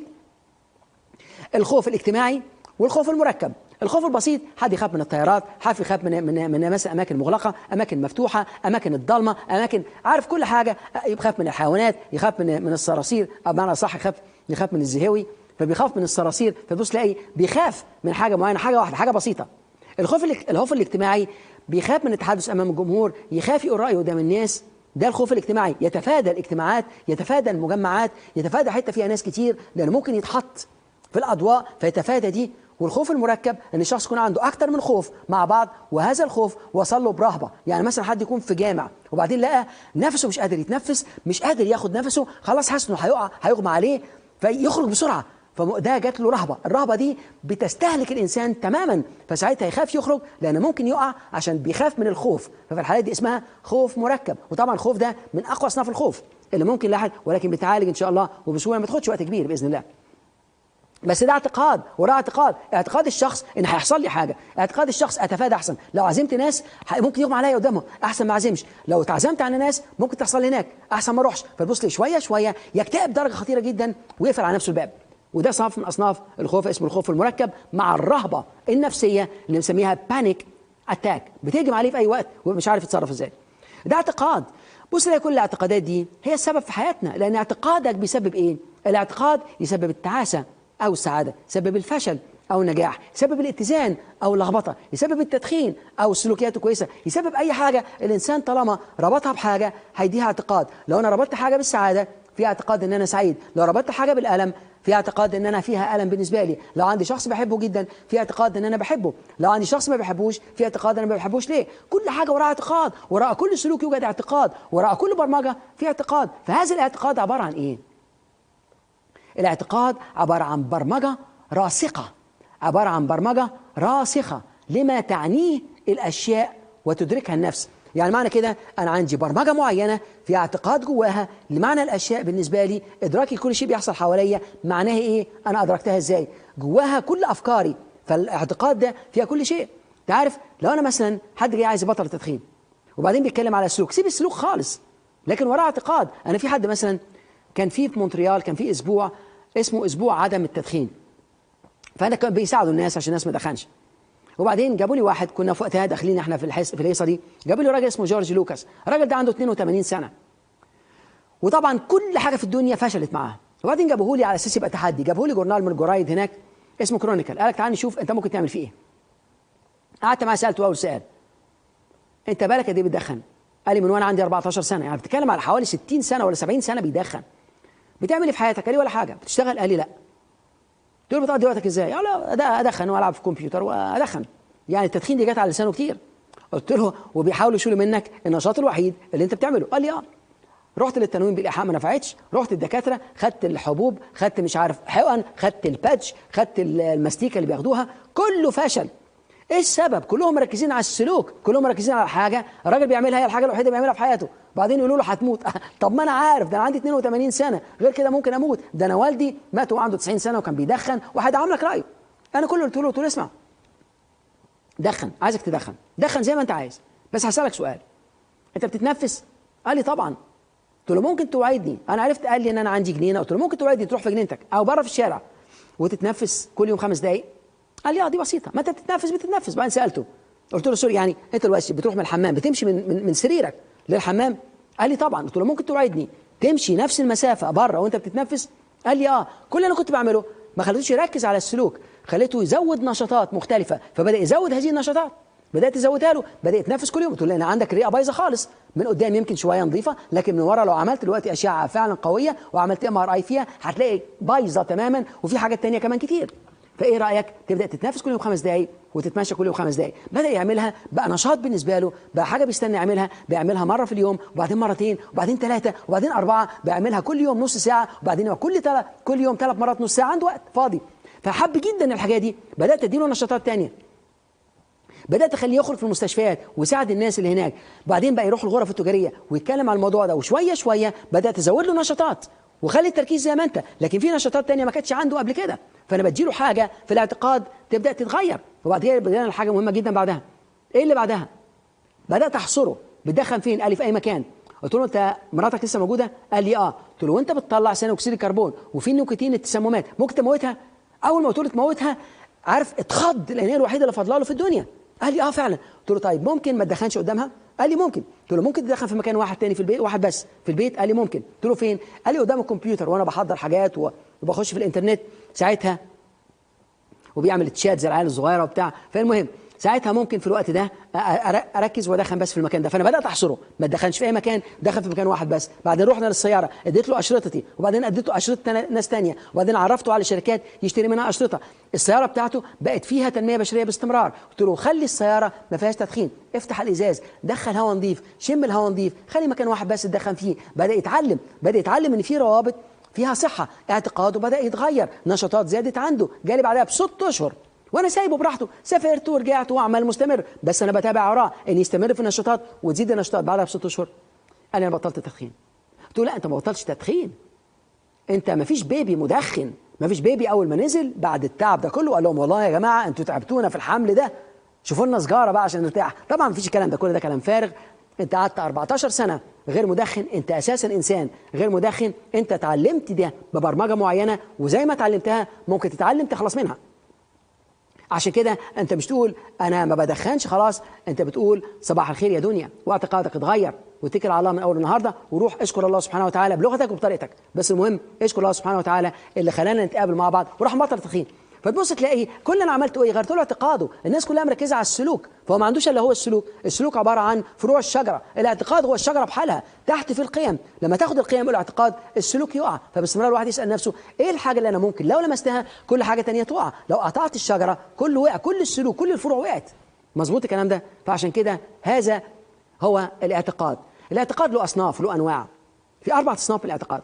الخوف الاجتماعي والخوف المركب الخوف البسيط حد يخاف من الطيارات حد يخاف من من من مثلا اماكن مغلقه اماكن مفتوحه اماكن الضلمه اماكن عارف كل حاجه يخاف من الحيوانات يخاف من من الصراصير او بمعنى صح يخاف يخاف من الزهاوي فبيخاف من الصراصير فتبص تلاقي بيخاف من حاجه معينه حاجه واحده حاجه بسيطه الخوف الاج- الخوف الاجتماعي بيخاف من التحدث امام الجمهور يخاف يقول رايه قدام الناس ده الخوف الاجتماعي يتفادى الاجتماعات يتفادى المجمعات يتفادى حته فيها ناس كتير لانه ممكن يتحط في الاضواء فيتفادى دي والخوف المركب ان الشخص يكون عنده اكتر من خوف مع بعض وهذا الخوف وصل له برهبه يعني مثلا حد يكون في جامع وبعدين لقى نفسه مش قادر يتنفس مش قادر ياخد نفسه خلاص حاسس انه هيقع هيغمى عليه فيخرج بسرعه فده جات له رهبه الرهبه دي بتستهلك الانسان تماما فساعتها يخاف يخرج لان ممكن يقع عشان بيخاف من الخوف ففي الحالات دي اسمها خوف مركب وطبعا الخوف ده من اقوى اصناف الخوف اللي ممكن لاحد ولكن بيتعالج ان شاء الله وبسهوله ما تاخدش وقت كبير باذن الله بس ده اعتقاد وراه اعتقاد اعتقاد الشخص ان هيحصل لي حاجه اعتقاد الشخص اتفادى احسن لو عزمت ناس ح- ممكن يغمى عليا قدامهم احسن ما اعزمش لو اتعزمت على ناس ممكن تحصل لي هناك احسن ما اروحش فتبص لي شويه شويه يكتئب درجه خطيره جدا ويقفل على نفسه الباب وده صنف من اصناف الخوف اسمه الخوف المركب مع الرهبه النفسيه اللي بنسميها بانيك اتاك بتهجم عليه في اي وقت ومش عارف يتصرف ازاي ده اعتقاد بص لها كل الاعتقادات دي هي السبب في حياتنا لان اعتقادك بيسبب ايه الاعتقاد يسبب التعاسه او السعاده يسبب الفشل او النجاح يسبب الاتزان او اللخبطه يسبب التدخين او السلوكيات الكويسه يسبب اي حاجه الانسان طالما ربطها بحاجه هيديها اعتقاد لو انا ربطت حاجه بالسعاده في اعتقاد ان انا سعيد لو ربطت حاجه بالالم في اعتقاد ان انا فيها الم بالنسبه لي لو عندي شخص بحبه جدا في اعتقاد ان انا بحبه لو عندي شخص ما بحبوش في اعتقاد انا ما بحبوش ليه كل حاجه وراها اعتقاد وراء كل سلوك يوجد اعتقاد وراء كل برمجه في اعتقاد فهذا الاعتقاد عباره عن ايه الاعتقاد عباره عن برمجه راسخه عباره عن برمجه راسخه لما تعنيه الاشياء وتدركها النفس يعني معنى كده انا عندي برمجه معينه في اعتقاد جواها لمعنى الاشياء بالنسبه لي ادراكي كل شيء بيحصل حواليا معناها ايه انا ادركتها ازاي جواها كل افكاري فالاعتقاد ده فيها كل شيء تعرف لو انا مثلا حد جاي عايز يبطل التدخين وبعدين بيتكلم على السلوك سيب السلوك خالص لكن وراه اعتقاد انا في حد مثلا كان في في مونتريال كان في اسبوع اسمه اسبوع عدم التدخين فانا كان بيساعدوا الناس عشان الناس ما تدخنش وبعدين جابوا لي واحد كنا في وقتها داخلين احنا في الحس في الهيصه دي جابوا لي راجل اسمه جورج لوكاس الراجل ده عنده 82 سنه وطبعا كل حاجه في الدنيا فشلت معاه وبعدين جابوه لي على اساس يبقى تحدي جابوه لي جورنال من الجرايد هناك اسمه كرونيكال قال لك تعالى نشوف انت ممكن تعمل فيه ايه قعدت معاه سالته اول سؤال انت بالك قد ايه بتدخن قال لي من وانا عندي 14 سنه يعني بتتكلم على حوالي 60 سنه ولا 70 سنه بيدخن بتعمل ايه في حياتك قال لي ولا حاجه بتشتغل قال لي لا قلت له بتقضي وقتك ازاي؟ قال لا أد- ادخن والعب في الكمبيوتر وادخن يعني التدخين دي جت على لسانه كتير قلت له وبيحاولوا يشيلوا منك النشاط الوحيد اللي انت بتعمله قال لي اه رحت للتنويم بالايحاء ما نفعتش رحت الدكاتره خدت الحبوب خدت مش عارف حقن خدت الباتش خدت ال- المستيكه اللي بياخدوها كله فشل ايه السبب كلهم مركزين على السلوك كلهم مركزين على حاجه الراجل بيعملها هي الحاجه الوحيده اللي بيعملها في حياته بعدين يقولوا له هتموت طب ما انا عارف ده انا عندي 82 سنه غير كده ممكن اموت ده انا والدي مات وهو عنده 90 سنه وكان بيدخن وهيدعم لك رايه انا كل اللي قلت له قلت له اسمع دخن عايزك تدخن دخن زي ما انت عايز بس هسالك سؤال انت بتتنفس قال لي طبعا قلت له ممكن توعدني انا عرفت قال لي ان انا عندي جنينه قلت له ممكن توعدني تروح في جنينتك او بره في الشارع وتتنفس كل يوم خمس دقائق قال لي اه دي بسيطه ما انت بتتنفس بتتنفس بعدين سالته قلت له سوري يعني انت دلوقتي بتروح من الحمام بتمشي من من, من سريرك للحمام قال لي طبعا قلت له ممكن توعدني تمشي نفس المسافه بره وانت بتتنفس قال لي اه كل اللي انا كنت بعمله ما خليتوش يركز على السلوك خليته يزود نشاطات مختلفه فبدا يزود هذه النشاطات بدات تزودها له بدا يتنفس كل يوم قلت له انا عندك رئه بايظه خالص من قدام يمكن شويه نظيفه لكن من ورا لو عملت دلوقتي اشعه فعلا قويه وعملت ام ار اي فيها هتلاقي بايظه تماما وفي حاجات تانية كمان كتير فايه رايك تبدا تتنفس كل يوم خمس دقائق وتتمشى كل يوم خمس دقائق بدا يعملها بقى نشاط بالنسبه له بقى حاجه بيستنى يعملها بيعملها مره في اليوم وبعدين مرتين وبعدين ثلاثه وبعدين اربعه بيعملها كل يوم نص ساعه وبعدين كل تل... كل يوم ثلاث مرات نص ساعه عنده وقت فاضي فحب جدا الحاجه دي بدات اديله نشاطات تانية بدات اخليه يخرج في المستشفيات ويساعد الناس اللي هناك بعدين بقى يروح الغرف التجاريه ويتكلم عن الموضوع ده وشويه شويه بدات ازود له نشاطات وخلي التركيز زي ما انت لكن في نشاطات تانية ما كانتش عنده قبل كده فانا بديله حاجه في الاعتقاد تبدا تتغير وبعد كده بدأنا حاجه مهمه جدا بعدها ايه اللي بعدها بدات احصره بتدخن فين قال لي في اي مكان قلت له انت مراتك لسه موجوده قال لي اه قلت له وانت بتطلع ثاني اكسيد الكربون وفي نيكوتين التسممات ممكن تموتها اول ما قلت له تموتها عارف اتخض لان هي الوحيده اللي فاضله له في الدنيا قال لي اه فعلا قلت له طيب ممكن ما تدخنش قدامها قال لي ممكن قلت له ممكن تدخن في مكان واحد تاني في البيت واحد بس في البيت قال لي ممكن قلت له فين قال لي قدام الكمبيوتر وانا بحضر حاجات وبخش في الانترنت ساعتها وبيعمل تشات زي العيال الصغيره وبتاع فالمهم ساعتها ممكن في الوقت ده اركز وادخن بس في المكان ده فانا بدات احصره ما ادخنش في اي مكان دخل في مكان واحد بس بعدين رحنا للسياره اديت له اشرطتي وبعدين اديت له اشرطه ناس ثانيه وبعدين عرفته على شركات يشتري منها اشرطه السياره بتاعته بقت فيها تنميه بشريه باستمرار قلت له خلي السياره ما فيهاش تدخين افتح الازاز دخل هواء نظيف شم الهواء نظيف خلي مكان واحد بس تدخن فيه بدا يتعلم بدا يتعلم ان في روابط فيها صحه اعتقاده بدا يتغير نشاطات زادت عنده جالي بعدها بست اشهر وانا سايبه براحته سافرت ورجعت واعمل مستمر بس انا بتابع وراه ان يستمر في النشاطات وتزيد النشاطات بعدها بست اشهر قال لي انا بطلت تدخين قلت له لا انت ما بطلتش تدخين انت ما فيش بيبي مدخن ما فيش بيبي اول ما نزل بعد التعب ده كله قال لهم والله يا جماعه انتوا تعبتونا في الحمل ده شوفوا لنا سجاره بقى عشان نرتاح طبعا ما فيش الكلام ده كل ده كلام فارغ انت قعدت 14 سنه غير مدخن انت اساسا انسان غير مدخن انت اتعلمت ده ببرمجه معينه وزي ما اتعلمتها ممكن تتعلم تخلص منها عشان كده انت مش تقول انا ما بدخنش خلاص انت بتقول صباح الخير يا دنيا واعتقادك اتغير واتكل على الله من اول النهارده وروح اشكر الله سبحانه وتعالى بلغتك وبطريقتك بس المهم اشكر الله سبحانه وتعالى اللي خلانا نتقابل مع بعض وراح مبطل تدخين فتبص تلاقي كل اللي انا عملته ايه غيرت له اعتقاده الناس كلها مركزه على السلوك فهو ما عندوش الا هو السلوك السلوك عباره عن فروع الشجره الاعتقاد هو الشجره بحالها تحت في القيم لما تاخد القيم والاعتقاد السلوك يقع فباستمرار الواحد يسال نفسه ايه الحاجه اللي انا ممكن لو لمستها كل حاجه تانية تقع لو قطعت الشجره كله وقع كل السلوك كل الفروع وقعت مظبوط الكلام ده فعشان كده هذا هو الاعتقاد الاعتقاد له اصناف له انواع في اربع اصناف في الاعتقاد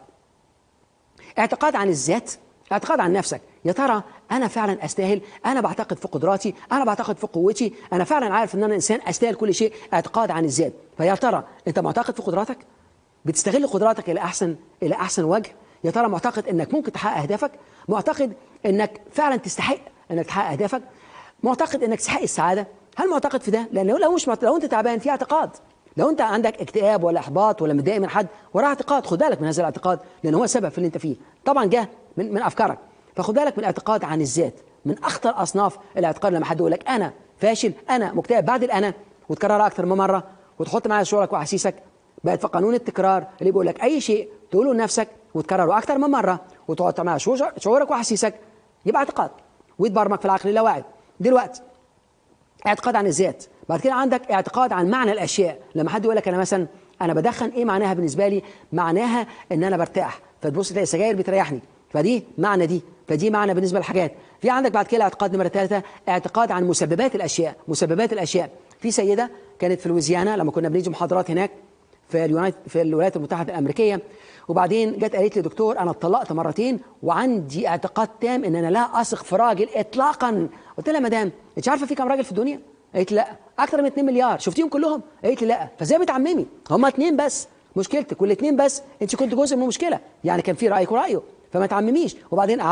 اعتقاد عن الذات اعتقاد عن نفسك يا ترى انا فعلا استاهل انا بعتقد في قدراتي انا بعتقد في قوتي انا فعلا عارف ان انا انسان استاهل كل شيء اعتقاد عن الذات فيا ترى انت معتقد في قدراتك بتستغل قدراتك الى احسن الى احسن وجه يا ترى معتقد انك ممكن تحقق اهدافك معتقد انك فعلا تستحق انك تحقق اهدافك معتقد انك تستحق السعاده هل معتقد في ده لان لو مش معتقد لو انت تعبان في اعتقاد لو انت عندك اكتئاب ولا احباط ولا متضايق من حد وراه اعتقاد خد بالك من هذا الاعتقاد لان هو سبب في اللي انت فيه طبعا جه من من افكارك فخد بالك من الاعتقاد عن الذات من اخطر اصناف الاعتقاد لما حد يقول لك انا فاشل انا مكتئب بعد الانا وتكررها اكثر من مره وتحط معايا شعورك واحاسيسك بقت في قانون التكرار اللي بيقول لك اي شيء تقوله لنفسك وتكرره اكثر من مره وتحط معايا شعورك واحاسيسك يبقى اعتقاد ويتبرمج في العقل اللاواعي دلوقتي اعتقاد عن الذات بعد كده عندك اعتقاد عن معنى الاشياء لما حد يقول لك انا مثلا انا بدخن ايه معناها بالنسبه لي معناها ان انا برتاح فتبص تلاقي سجاير بتريحني فدي معنى دي فدي معنى بالنسبه للحاجات في عندك بعد كده اعتقاد نمره ثلاثه اعتقاد عن مسببات الاشياء مسببات الاشياء في سيده كانت في لويزيانا لما كنا بنيجي محاضرات هناك في اليونايت في الولايات المتحده الامريكيه وبعدين جت قالت لي دكتور انا اتطلقت مرتين وعندي اعتقاد تام ان انا لا اثق في راجل اطلاقا قلت لها مدام انت عارفه في كم راجل في الدنيا قالت لا اكثر من 2 مليار شفتيهم كلهم قالت لي لا فازاي بتعممي هم اثنين بس مشكلتك والاثنين بس انت كنت جزء من المشكله يعني كان في رايك ورايه فما تعمميش وبعدين قعدنا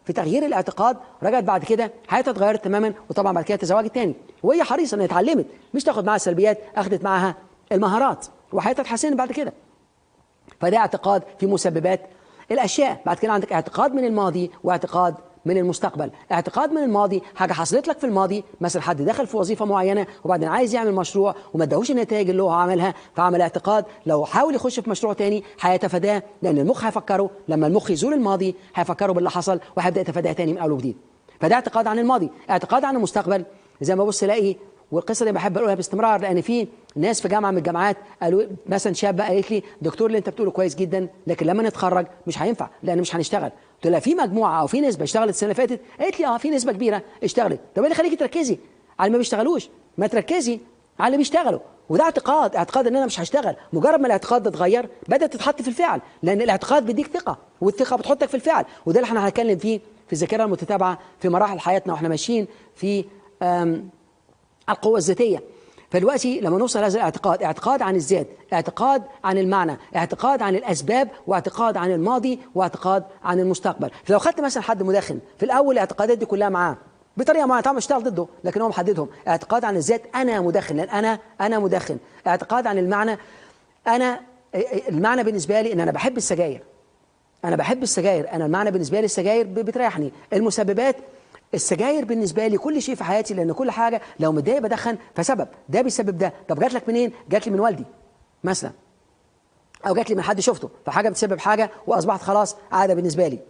في تغيير الاعتقاد رجعت بعد كده حياتها اتغيرت تماما وطبعا بعد كده تزوجت تاني وهي حريصه انها اتعلمت مش تاخد معاها السلبيات اخذت معاها المهارات وحياتها اتحسنت بعد كده فده اعتقاد في مسببات الاشياء بعد كده عندك اعتقاد من الماضي واعتقاد من المستقبل اعتقاد من الماضي حاجه حصلت لك في الماضي مثلا حد دخل في وظيفه معينه وبعدين عايز يعمل مشروع وما اداهوش النتائج اللي هو عملها فعمل اعتقاد لو حاول يخش في مشروع تاني هيتفاداه لان المخ هيفكره لما المخ يزول الماضي هيفكره باللي حصل وهيبدا يتفاداه تاني من اول وجديد فده اعتقاد عن الماضي اعتقاد عن المستقبل زي ما ببص الاقي والقصه دي بحب اقولها باستمرار لان في ناس في جامعه من الجامعات قالوا مثلا شابه قالت لي دكتور اللي انت بتقوله كويس جدا لكن لما نتخرج مش هينفع لان مش هنشتغل قلت لها في مجموعه او في نسبه اشتغلت السنه اللي فاتت قالت لي اه في نسبه كبيره اشتغلت طب ايه اللي خليكي تركزي على اللي ما بيشتغلوش ما تركزي على اللي بيشتغلوا وده اعتقاد اعتقاد ان انا مش هشتغل مجرد ما الاعتقاد ده اتغير بدات تتحط في الفعل لان الاعتقاد بيديك ثقه والثقه بتحطك في الفعل وده اللي احنا هنتكلم فيه في الذاكره المتتابعه في مراحل حياتنا واحنا ماشيين في القوه الذاتيه فدلوقتي لما نوصل لهذا الاعتقاد اعتقاد عن الذات اعتقاد عن المعنى اعتقاد عن الاسباب واعتقاد عن الماضي واعتقاد عن المستقبل فلو خدت مثلا حد مدخن في الاول الاعتقادات دي كلها معاه بطريقه معينه طبعا اشتغل ضده لكن هو محددهم اعتقاد عن الذات انا مدخن لان انا انا مدخن اعتقاد عن المعنى انا المعنى بالنسبه لي ان انا بحب السجاير انا بحب السجاير انا المعنى بالنسبه لي السجاير بتريحني المسببات السجاير بالنسبه لي كل شيء في حياتي لان كل حاجه لو متضايق بدخن فسبب ده بيسبب ده طب جات لك منين جات لي من والدي مثلا او جات لي من حد شفته فحاجه بتسبب حاجه واصبحت خلاص عاده بالنسبه لي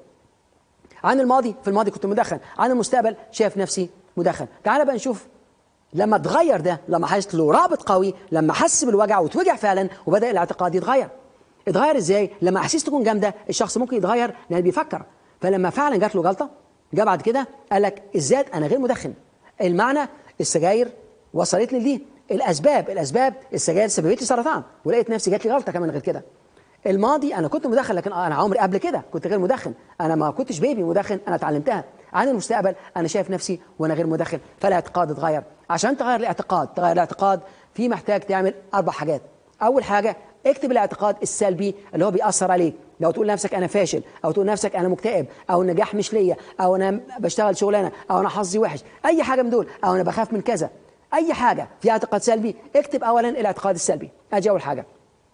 عن الماضي في الماضي كنت مدخن عن المستقبل شايف نفسي مدخن تعال بقى نشوف لما اتغير ده لما حس له رابط قوي لما حس بالوجع واتوجع فعلا وبدا الاعتقاد يتغير اتغير ازاي لما احاسيس تكون جامده الشخص ممكن يتغير لان بيفكر فلما فعلا جات له جلطه جاء بعد كده قال لك الذات انا غير مدخن المعنى السجاير وصلت لي دي الاسباب الاسباب السجاير سببت لي سرطان ولقيت نفسي جات لي غلطه كمان غير كده الماضي انا كنت مدخن لكن انا عمري قبل كده كنت غير مدخن انا ما كنتش بيبي مدخن انا اتعلمتها عن المستقبل انا شايف نفسي وانا غير مدخن فالاعتقاد اتغير عشان تغير الاعتقاد تغير الاعتقاد في محتاج تعمل اربع حاجات اول حاجه اكتب الاعتقاد السلبي اللي هو بيأثر عليك لو تقول لنفسك انا فاشل او تقول لنفسك انا مكتئب او النجاح مش ليا او انا بشتغل شغلانه او انا حظي وحش اي حاجه من دول او انا بخاف من كذا اي حاجه في اعتقاد سلبي اكتب اولا الاعتقاد السلبي ادي اول حاجه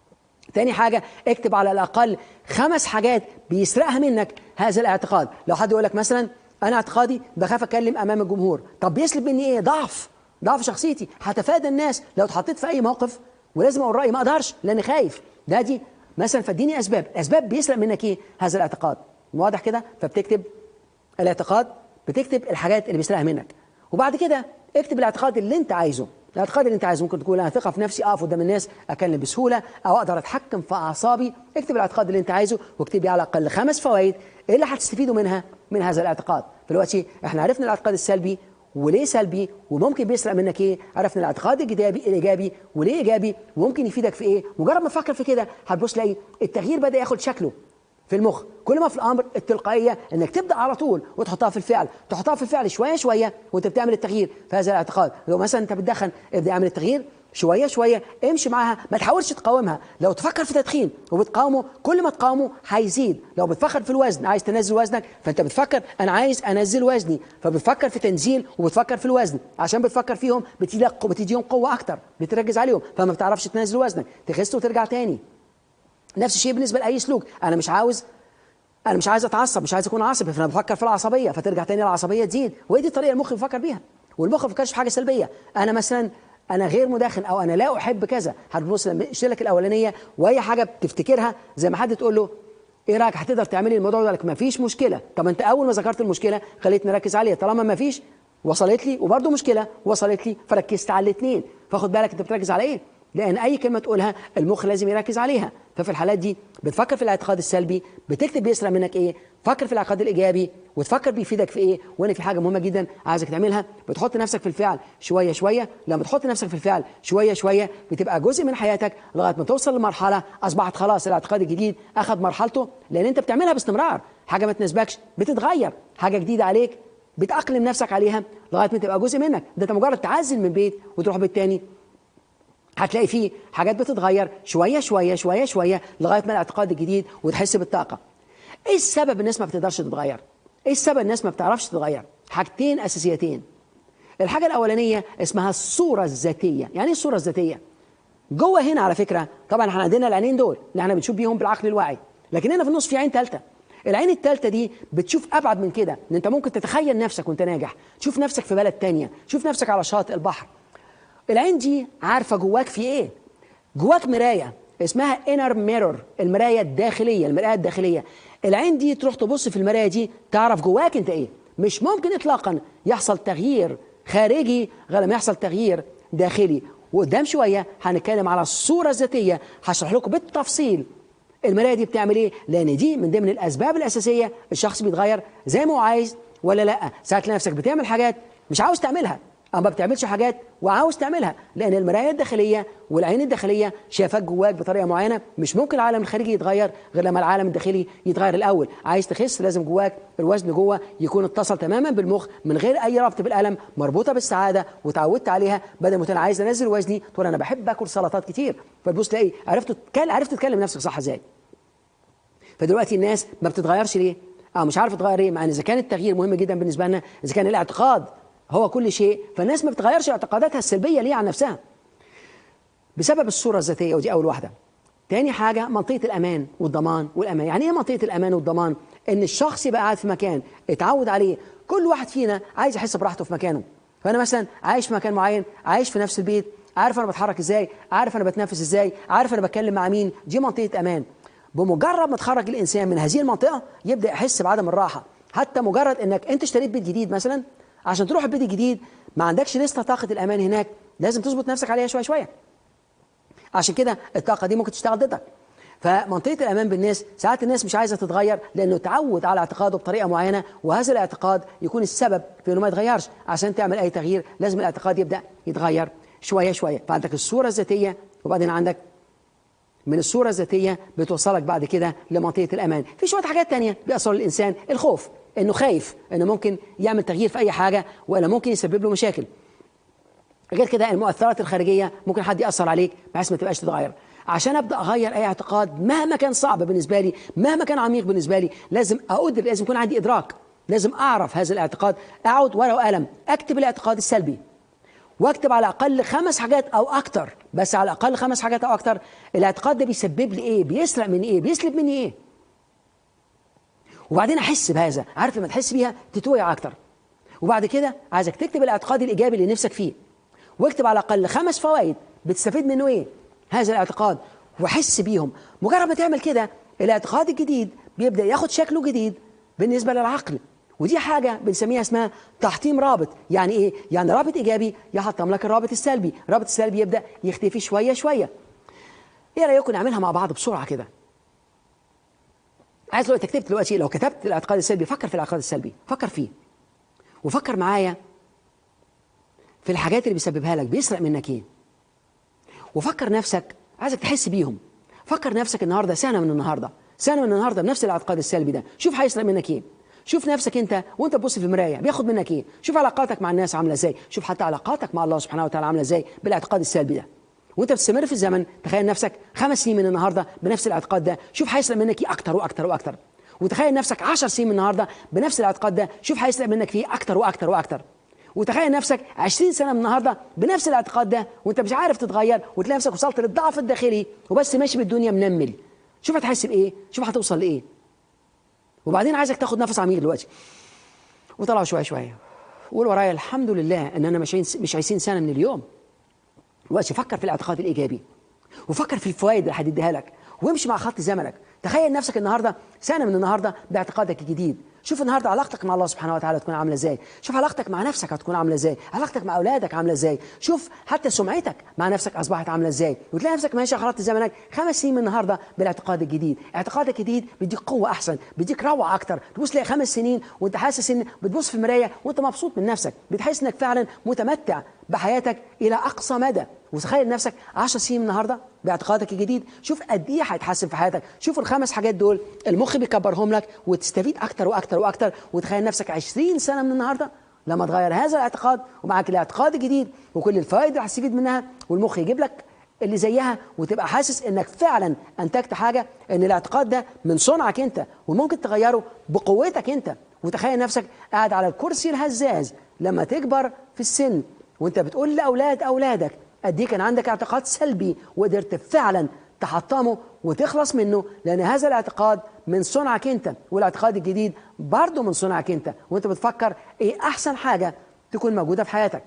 تاني حاجة اكتب على الأقل خمس حاجات بيسرقها منك هذا الاعتقاد لو حد يقول لك مثلا أنا اعتقادي بخاف أتكلم أمام الجمهور طب بيسلب مني إيه ضعف ضعف شخصيتي هتفادى الناس لو اتحطيت في أي موقف ولازم أقول رأيي ما أقدرش لأني خايف ده دي مثلا فاديني اسباب اسباب بيسرق منك ايه هذا الاعتقاد واضح كده فبتكتب الاعتقاد بتكتب الحاجات اللي بيسرقها منك وبعد كده اكتب الاعتقاد اللي انت عايزه الاعتقاد اللي انت عايزه ممكن تقول انا ثقه في نفسي اقف قدام الناس اتكلم بسهوله او اقدر اتحكم في اعصابي اكتب الاعتقاد اللي انت عايزه واكتب على الاقل خمس فوائد ايه اللي هتستفيدوا منها من هذا الاعتقاد دلوقتي احنا عرفنا الاعتقاد السلبي وليه سلبي وممكن بيسرق منك ايه عرفنا الاعتقاد الايجابي الايجابي وليه ايجابي وممكن يفيدك في ايه مجرد ما تفكر في كده هتبص تلاقي التغيير بدا ياخد شكله في المخ كل ما في الامر التلقائيه انك تبدا على طول وتحطها في الفعل تحطها في الفعل شويه شويه وانت بتعمل التغيير في هذا الاعتقاد لو مثلا انت بتدخن ابدا اعمل التغيير شويه شويه امشي معاها ما تحاولش تقاومها لو تفكر في تدخين وبتقاومه كل ما تقاومه هيزيد لو بتفكر في الوزن عايز تنزل وزنك فانت بتفكر انا عايز انزل وزني فبتفكر في تنزيل وبتفكر في الوزن عشان بتفكر فيهم بتديك بتديهم قوه اكتر بتركز عليهم فما بتعرفش تنزل وزنك تخس وترجع تاني نفس الشيء بالنسبه لاي سلوك انا مش عاوز انا مش عايز اتعصب مش عايز اكون عصبي فانا بفكر في العصبيه فترجع تاني العصبيه تزيد وهي دي الطريقه المخ بيفكر بيها والمخ ما بيفكرش في حاجه سلبيه انا مثلا انا غير مداخن او انا لا احب كذا هتبص لما لك الاولانيه واي حاجه بتفتكرها زي ما حد تقول له ايه رايك هتقدر تعملي الموضوع ده لك ما فيش مشكله طب انت اول ما ذكرت المشكله خليتني اركز عليها طالما ما فيش وصلت لي وبرده مشكله وصلت لي فركزت على الاثنين فاخد بالك انت بتركز على ايه لان اي كلمه تقولها المخ لازم يركز عليها ففي الحالات دي بتفكر في الاعتقاد السلبي بتكتب بيسرق منك ايه فكر في الاعتقاد الايجابي وتفكر بيفيدك في ايه وهنا في حاجه مهمه جدا عايزك تعملها بتحط نفسك في الفعل شويه شويه لما تحط نفسك في الفعل شويه شويه بتبقى جزء من حياتك لغايه ما توصل لمرحله اصبحت خلاص الاعتقاد الجديد اخذ مرحلته لان انت بتعملها باستمرار حاجه ما تناسبكش بتتغير حاجه جديده عليك بتأقلم نفسك عليها لغايه ما تبقى جزء منك ده انت مجرد تعزل من بيت وتروح بيت تاني هتلاقي فيه حاجات بتتغير شويه شويه شويه شويه لغايه ما الاعتقاد الجديد وتحس بالطاقه. ايه السبب الناس ما بتقدرش تتغير؟ ايه السبب الناس ما بتعرفش تتغير حاجتين اساسيتين الحاجه الاولانيه اسمها الصوره الذاتيه يعني ايه الصوره الذاتيه جوه هنا على فكره طبعا احنا عندنا العينين دول اللي احنا بنشوف بيهم بالعقل الواعي لكن هنا في النص في عين ثالثه العين الثالثه دي بتشوف ابعد من كده ان انت ممكن تتخيل نفسك وانت ناجح تشوف نفسك في بلد تانية تشوف نفسك على شاطئ البحر العين دي عارفه جواك في ايه جواك مرايه اسمها انر ميرور المرايه الداخليه المرايه الداخليه العين دي تروح تبص في المرايه دي تعرف جواك انت ايه مش ممكن اطلاقا يحصل تغيير خارجي غير لما يحصل تغيير داخلي وقدام شويه هنتكلم على الصوره الذاتيه هشرح لكم بالتفصيل المرايه دي بتعمل ايه لان دي من ضمن الاسباب الاساسيه الشخص بيتغير زي ما هو عايز ولا لا ساعات تلاقي نفسك بتعمل حاجات مش عاوز تعملها او ما بتعملش حاجات وعاوز تعملها لان المرايه الداخليه والعين الداخليه شايفاك جواك بطريقه معينه مش ممكن العالم الخارجي يتغير غير لما العالم الداخلي يتغير الاول عايز تخس لازم جواك الوزن جوه يكون اتصل تماما بالمخ من غير اي ربط بالالم مربوطه بالسعاده وتعودت عليها بدل ما تقول انا عايز انزل وزني تقول انا بحب اكل سلطات كتير فتبص تلاقي عرفت تتكلم عرفت تتكلم نفسك صح ازاي فدلوقتي الناس ما بتتغيرش ليه؟ اه مش عارف تغير ايه مع ان اذا كان التغيير مهم جدا بالنسبه لنا اذا كان الاعتقاد هو كل شيء فالناس ما بتغيرش اعتقاداتها السلبيه ليه عن نفسها بسبب الصوره الذاتيه ودي اول واحده تاني حاجه منطقه الامان والضمان والامان يعني ايه منطقه الامان والضمان ان الشخص يبقى قاعد في مكان اتعود عليه كل واحد فينا عايز يحس براحته في مكانه فانا مثلا عايش في مكان معين عايش في نفس البيت عارف انا بتحرك ازاي عارف انا بتنفس ازاي عارف انا بتكلم مع مين دي منطقه امان بمجرد ما تخرج الانسان من هذه المنطقه يبدا يحس بعدم الراحه حتى مجرد انك انت اشتريت بيت جديد مثلا عشان تروح البيت الجديد ما عندكش لسه طاقه الامان هناك لازم تظبط نفسك عليها شويه شويه عشان كده الطاقه دي ممكن تشتغل ضدك فمنطقه الامان بالناس ساعات الناس مش عايزه تتغير لانه تعود على اعتقاده بطريقه معينه وهذا الاعتقاد يكون السبب في انه ما يتغيرش عشان تعمل اي تغيير لازم الاعتقاد يبدا يتغير شويه شويه فعندك الصوره الذاتيه وبعدين عندك من الصورة الذاتية بتوصلك بعد كده لمنطقة الأمان في شوية حاجات تانية بيأثر الإنسان الخوف إنه خايف إنه ممكن يعمل تغيير في أي حاجة ولا ممكن يسبب له مشاكل غير كده المؤثرات الخارجية ممكن حد يأثر عليك بحيث ما تبقاش تتغير عشان ابدا اغير اي اعتقاد مهما كان صعب بالنسبه لي مهما كان عميق بالنسبه لي لازم اقدر لازم يكون عندي ادراك لازم اعرف هذا الاعتقاد اقعد ورقه وقلم اكتب الاعتقاد السلبي واكتب على الاقل خمس حاجات او اكتر بس على الاقل خمس حاجات او اكتر الاعتقاد ده بيسبب لي ايه بيسرق مني ايه بيسلب مني ايه وبعدين احس بهذا عارف لما تحس بيها تتوقع اكتر وبعد كده عايزك تكتب الاعتقاد الايجابي اللي نفسك فيه واكتب على الاقل خمس فوائد بتستفيد منه ايه هذا الاعتقاد وحس بيهم مجرد ما تعمل كده الاعتقاد الجديد بيبدا ياخد شكله جديد بالنسبه للعقل ودي حاجة بنسميها اسمها تحطيم رابط يعني ايه؟ يعني رابط ايجابي يحطم لك الرابط السلبي الرابط السلبي يبدأ يختفي شوية شوية ايه رأيكم نعملها مع بعض بسرعة كده عايز لو كتبت دلوقتي لو كتبت الاعتقاد السلبي فكر في الاعتقاد السلبي فكر فيه وفكر معايا في الحاجات اللي بيسببها لك بيسرق منك ايه وفكر نفسك عايزك تحس بيهم فكر نفسك النهارده سنه من النهارده سنه من النهارده بنفس الاعتقاد السلبي ده شوف هيسرق منك ايه شوف نفسك انت وانت تبص في المرايه بياخد منك ايه شوف علاقاتك مع الناس عامله ازاي شوف حتى علاقاتك مع الله سبحانه وتعالى عامله ازاي بالاعتقاد السلبي ده وانت بتستمر في الزمن تخيل نفسك خمس سنين من النهارده بنفس الاعتقاد ده شوف هيسرق منك ايه اكتر واكتر واكتر وتخيل نفسك 10 سنين من النهارده بنفس الاعتقاد ده شوف هيسرق منك فيه اكتر واكتر واكتر وتخيل نفسك 20 سنه من النهارده بنفس الاعتقاد ده وانت مش عارف تتغير وتلاقي نفسك وصلت للضعف الداخلي وبس ماشي بالدنيا منمل شوف هتحس بايه شوف هتوصل لايه وبعدين عايزك تاخد نفس عميق دلوقتي وطلعوا شويه شويه قول ورايا الحمد لله ان انا مش مش 20 سنه من اليوم دلوقتي فكر في الاعتقاد الايجابي وفكر في الفوائد اللي هتديها لك وامشي مع خط زمنك تخيل نفسك النهارده سنه من النهارده باعتقادك الجديد شوف النهارده علاقتك مع الله سبحانه وتعالى تكون عامله ازاي شوف علاقتك مع نفسك هتكون عامله ازاي علاقتك مع اولادك عامله ازاي شوف حتى سمعتك مع نفسك اصبحت عامله ازاي وتلاقي نفسك ماشي على خط زمنك خمس سنين من النهارده بالاعتقاد الجديد اعتقادك الجديد بيديك قوه احسن بيديك روعه اكتر تبص تلاقي خمس سنين وانت حاسس ان بتبص في المرايه وانت مبسوط من نفسك بتحس انك فعلا متمتع بحياتك الى اقصى مدى وتخيل نفسك 10 سنين من النهارده باعتقادك الجديد شوف قد ايه هيتحسن في حياتك شوف الخمس حاجات دول المخ بيكبرهم لك وتستفيد اكتر واكتر واكتر وتخيل نفسك 20 سنه من النهارده لما تغير هذا الاعتقاد ومعاك الاعتقاد الجديد وكل الفوائد اللي هتستفيد منها والمخ يجيب لك اللي زيها وتبقى حاسس انك فعلا انتجت حاجه ان الاعتقاد ده من صنعك انت وممكن تغيره بقوتك انت وتخيل نفسك قاعد على الكرسي الهزاز لما تكبر في السن وانت بتقول لاولاد اولادك قد ايه كان عندك اعتقاد سلبي وقدرت فعلا تحطمه وتخلص منه لان هذا الاعتقاد من صنعك انت والاعتقاد الجديد برضه من صنعك انت وانت بتفكر ايه احسن حاجه تكون موجوده في حياتك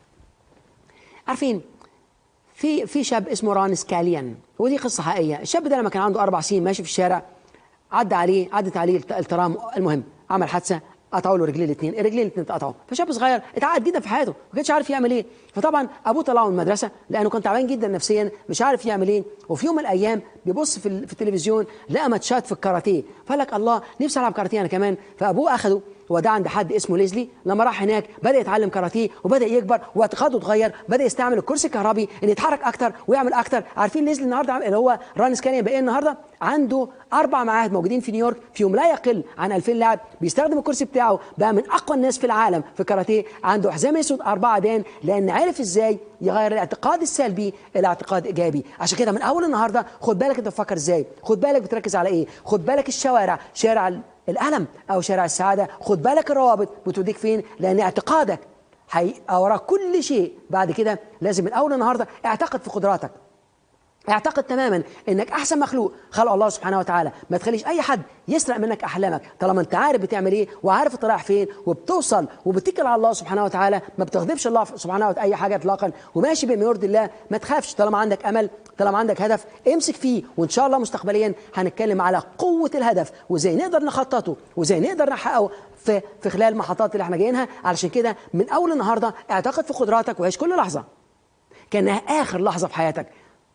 عارفين في في شاب اسمه ران سكاليان ودي قصه حقيقيه الشاب ده لما كان عنده اربع سنين ماشي في الشارع عدى عليه عدت عليه الت- الترام المهم عمل حادثه قطعوا له رجليه الاثنين الرجلين الاثنين اتقطعوا فشاب صغير اتعقد جدا في حياته ما كانش عارف يعمل ايه فطبعا ابوه طلعه من المدرسه لانه كان تعبان جدا نفسيا مش عارف يعمل ايه وفي يوم من الايام بيبص في, ال- في التلفزيون لقى ماتشات في الكاراتيه فقال لك الله نفسي العب كاراتيه انا كمان فابوه اخده وده عند حد اسمه ليزلي لما راح هناك بدا يتعلم كاراتيه وبدا يكبر واعتقاده اتغير بدا يستعمل الكرسي الكهربي ان يتحرك اكتر ويعمل اكتر عارفين ليزلي النهارده عم- اللي هو ران سكانيا بقى إيه النهارده عنده اربع معاهد موجودين في نيويورك فيهم لا يقل عن 2000 لاعب بيستخدم الكرسي بتاعه بقى من اقوى الناس في العالم في الكاراتيه عنده حزام اسود اربعه دان لان عرف ازاي يغير الاعتقاد السلبي الى اعتقاد ايجابي عشان كده من اول النهارده خد بالك انت بتفكر ازاي خد بالك بتركز على ايه خد بالك الشوارع شارع ال- الالم او شارع السعاده خد بالك الروابط بتوديك فين لان اعتقادك هيبقى وراك كل شيء بعد كده لازم من اول النهارده اعتقد في قدراتك اعتقد تماما انك احسن مخلوق خلق الله سبحانه وتعالى ما تخليش اي حد يسرق منك احلامك طالما انت عارف بتعمل ايه وعارف انت رايح فين وبتوصل وبتتكل على الله سبحانه وتعالى ما بتغضبش الله سبحانه وتعالى اي حاجه اطلاقا وماشي بما يرضي الله ما تخافش طالما عندك امل طالما عندك هدف امسك فيه وان شاء الله مستقبليا هنتكلم على قوه الهدف وازاي نقدر نخططه وازاي نقدر نحققه في في خلال المحطات اللي احنا جايينها علشان كده من اول النهارده اعتقد في قدراتك وعيش كل لحظه كانها اخر لحظه في حياتك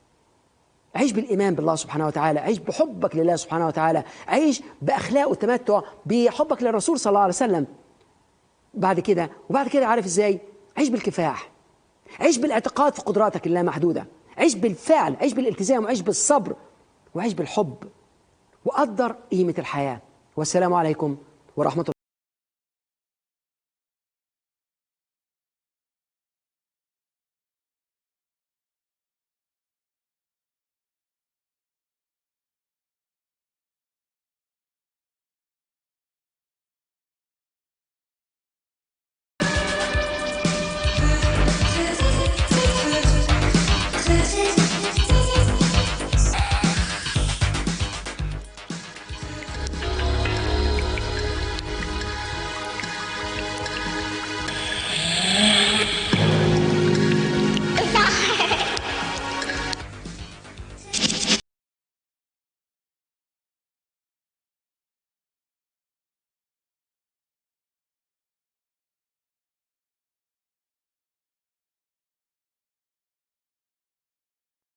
عيش بالإيمان بالله سبحانه وتعالى عيش بحبك لله سبحانه وتعالى عيش بأخلاق والتمتع بحبك للرسول صلى الله عليه وسلم بعد كده وبعد كده عارف إزاي عيش بالكفاح عيش بالاعتقاد في قدراتك اللامحدودة عيش بالفعل عيش بالالتزام وعيش بالصبر وعيش بالحب وقدر قيمة الحياة والسلام عليكم ورحمة الله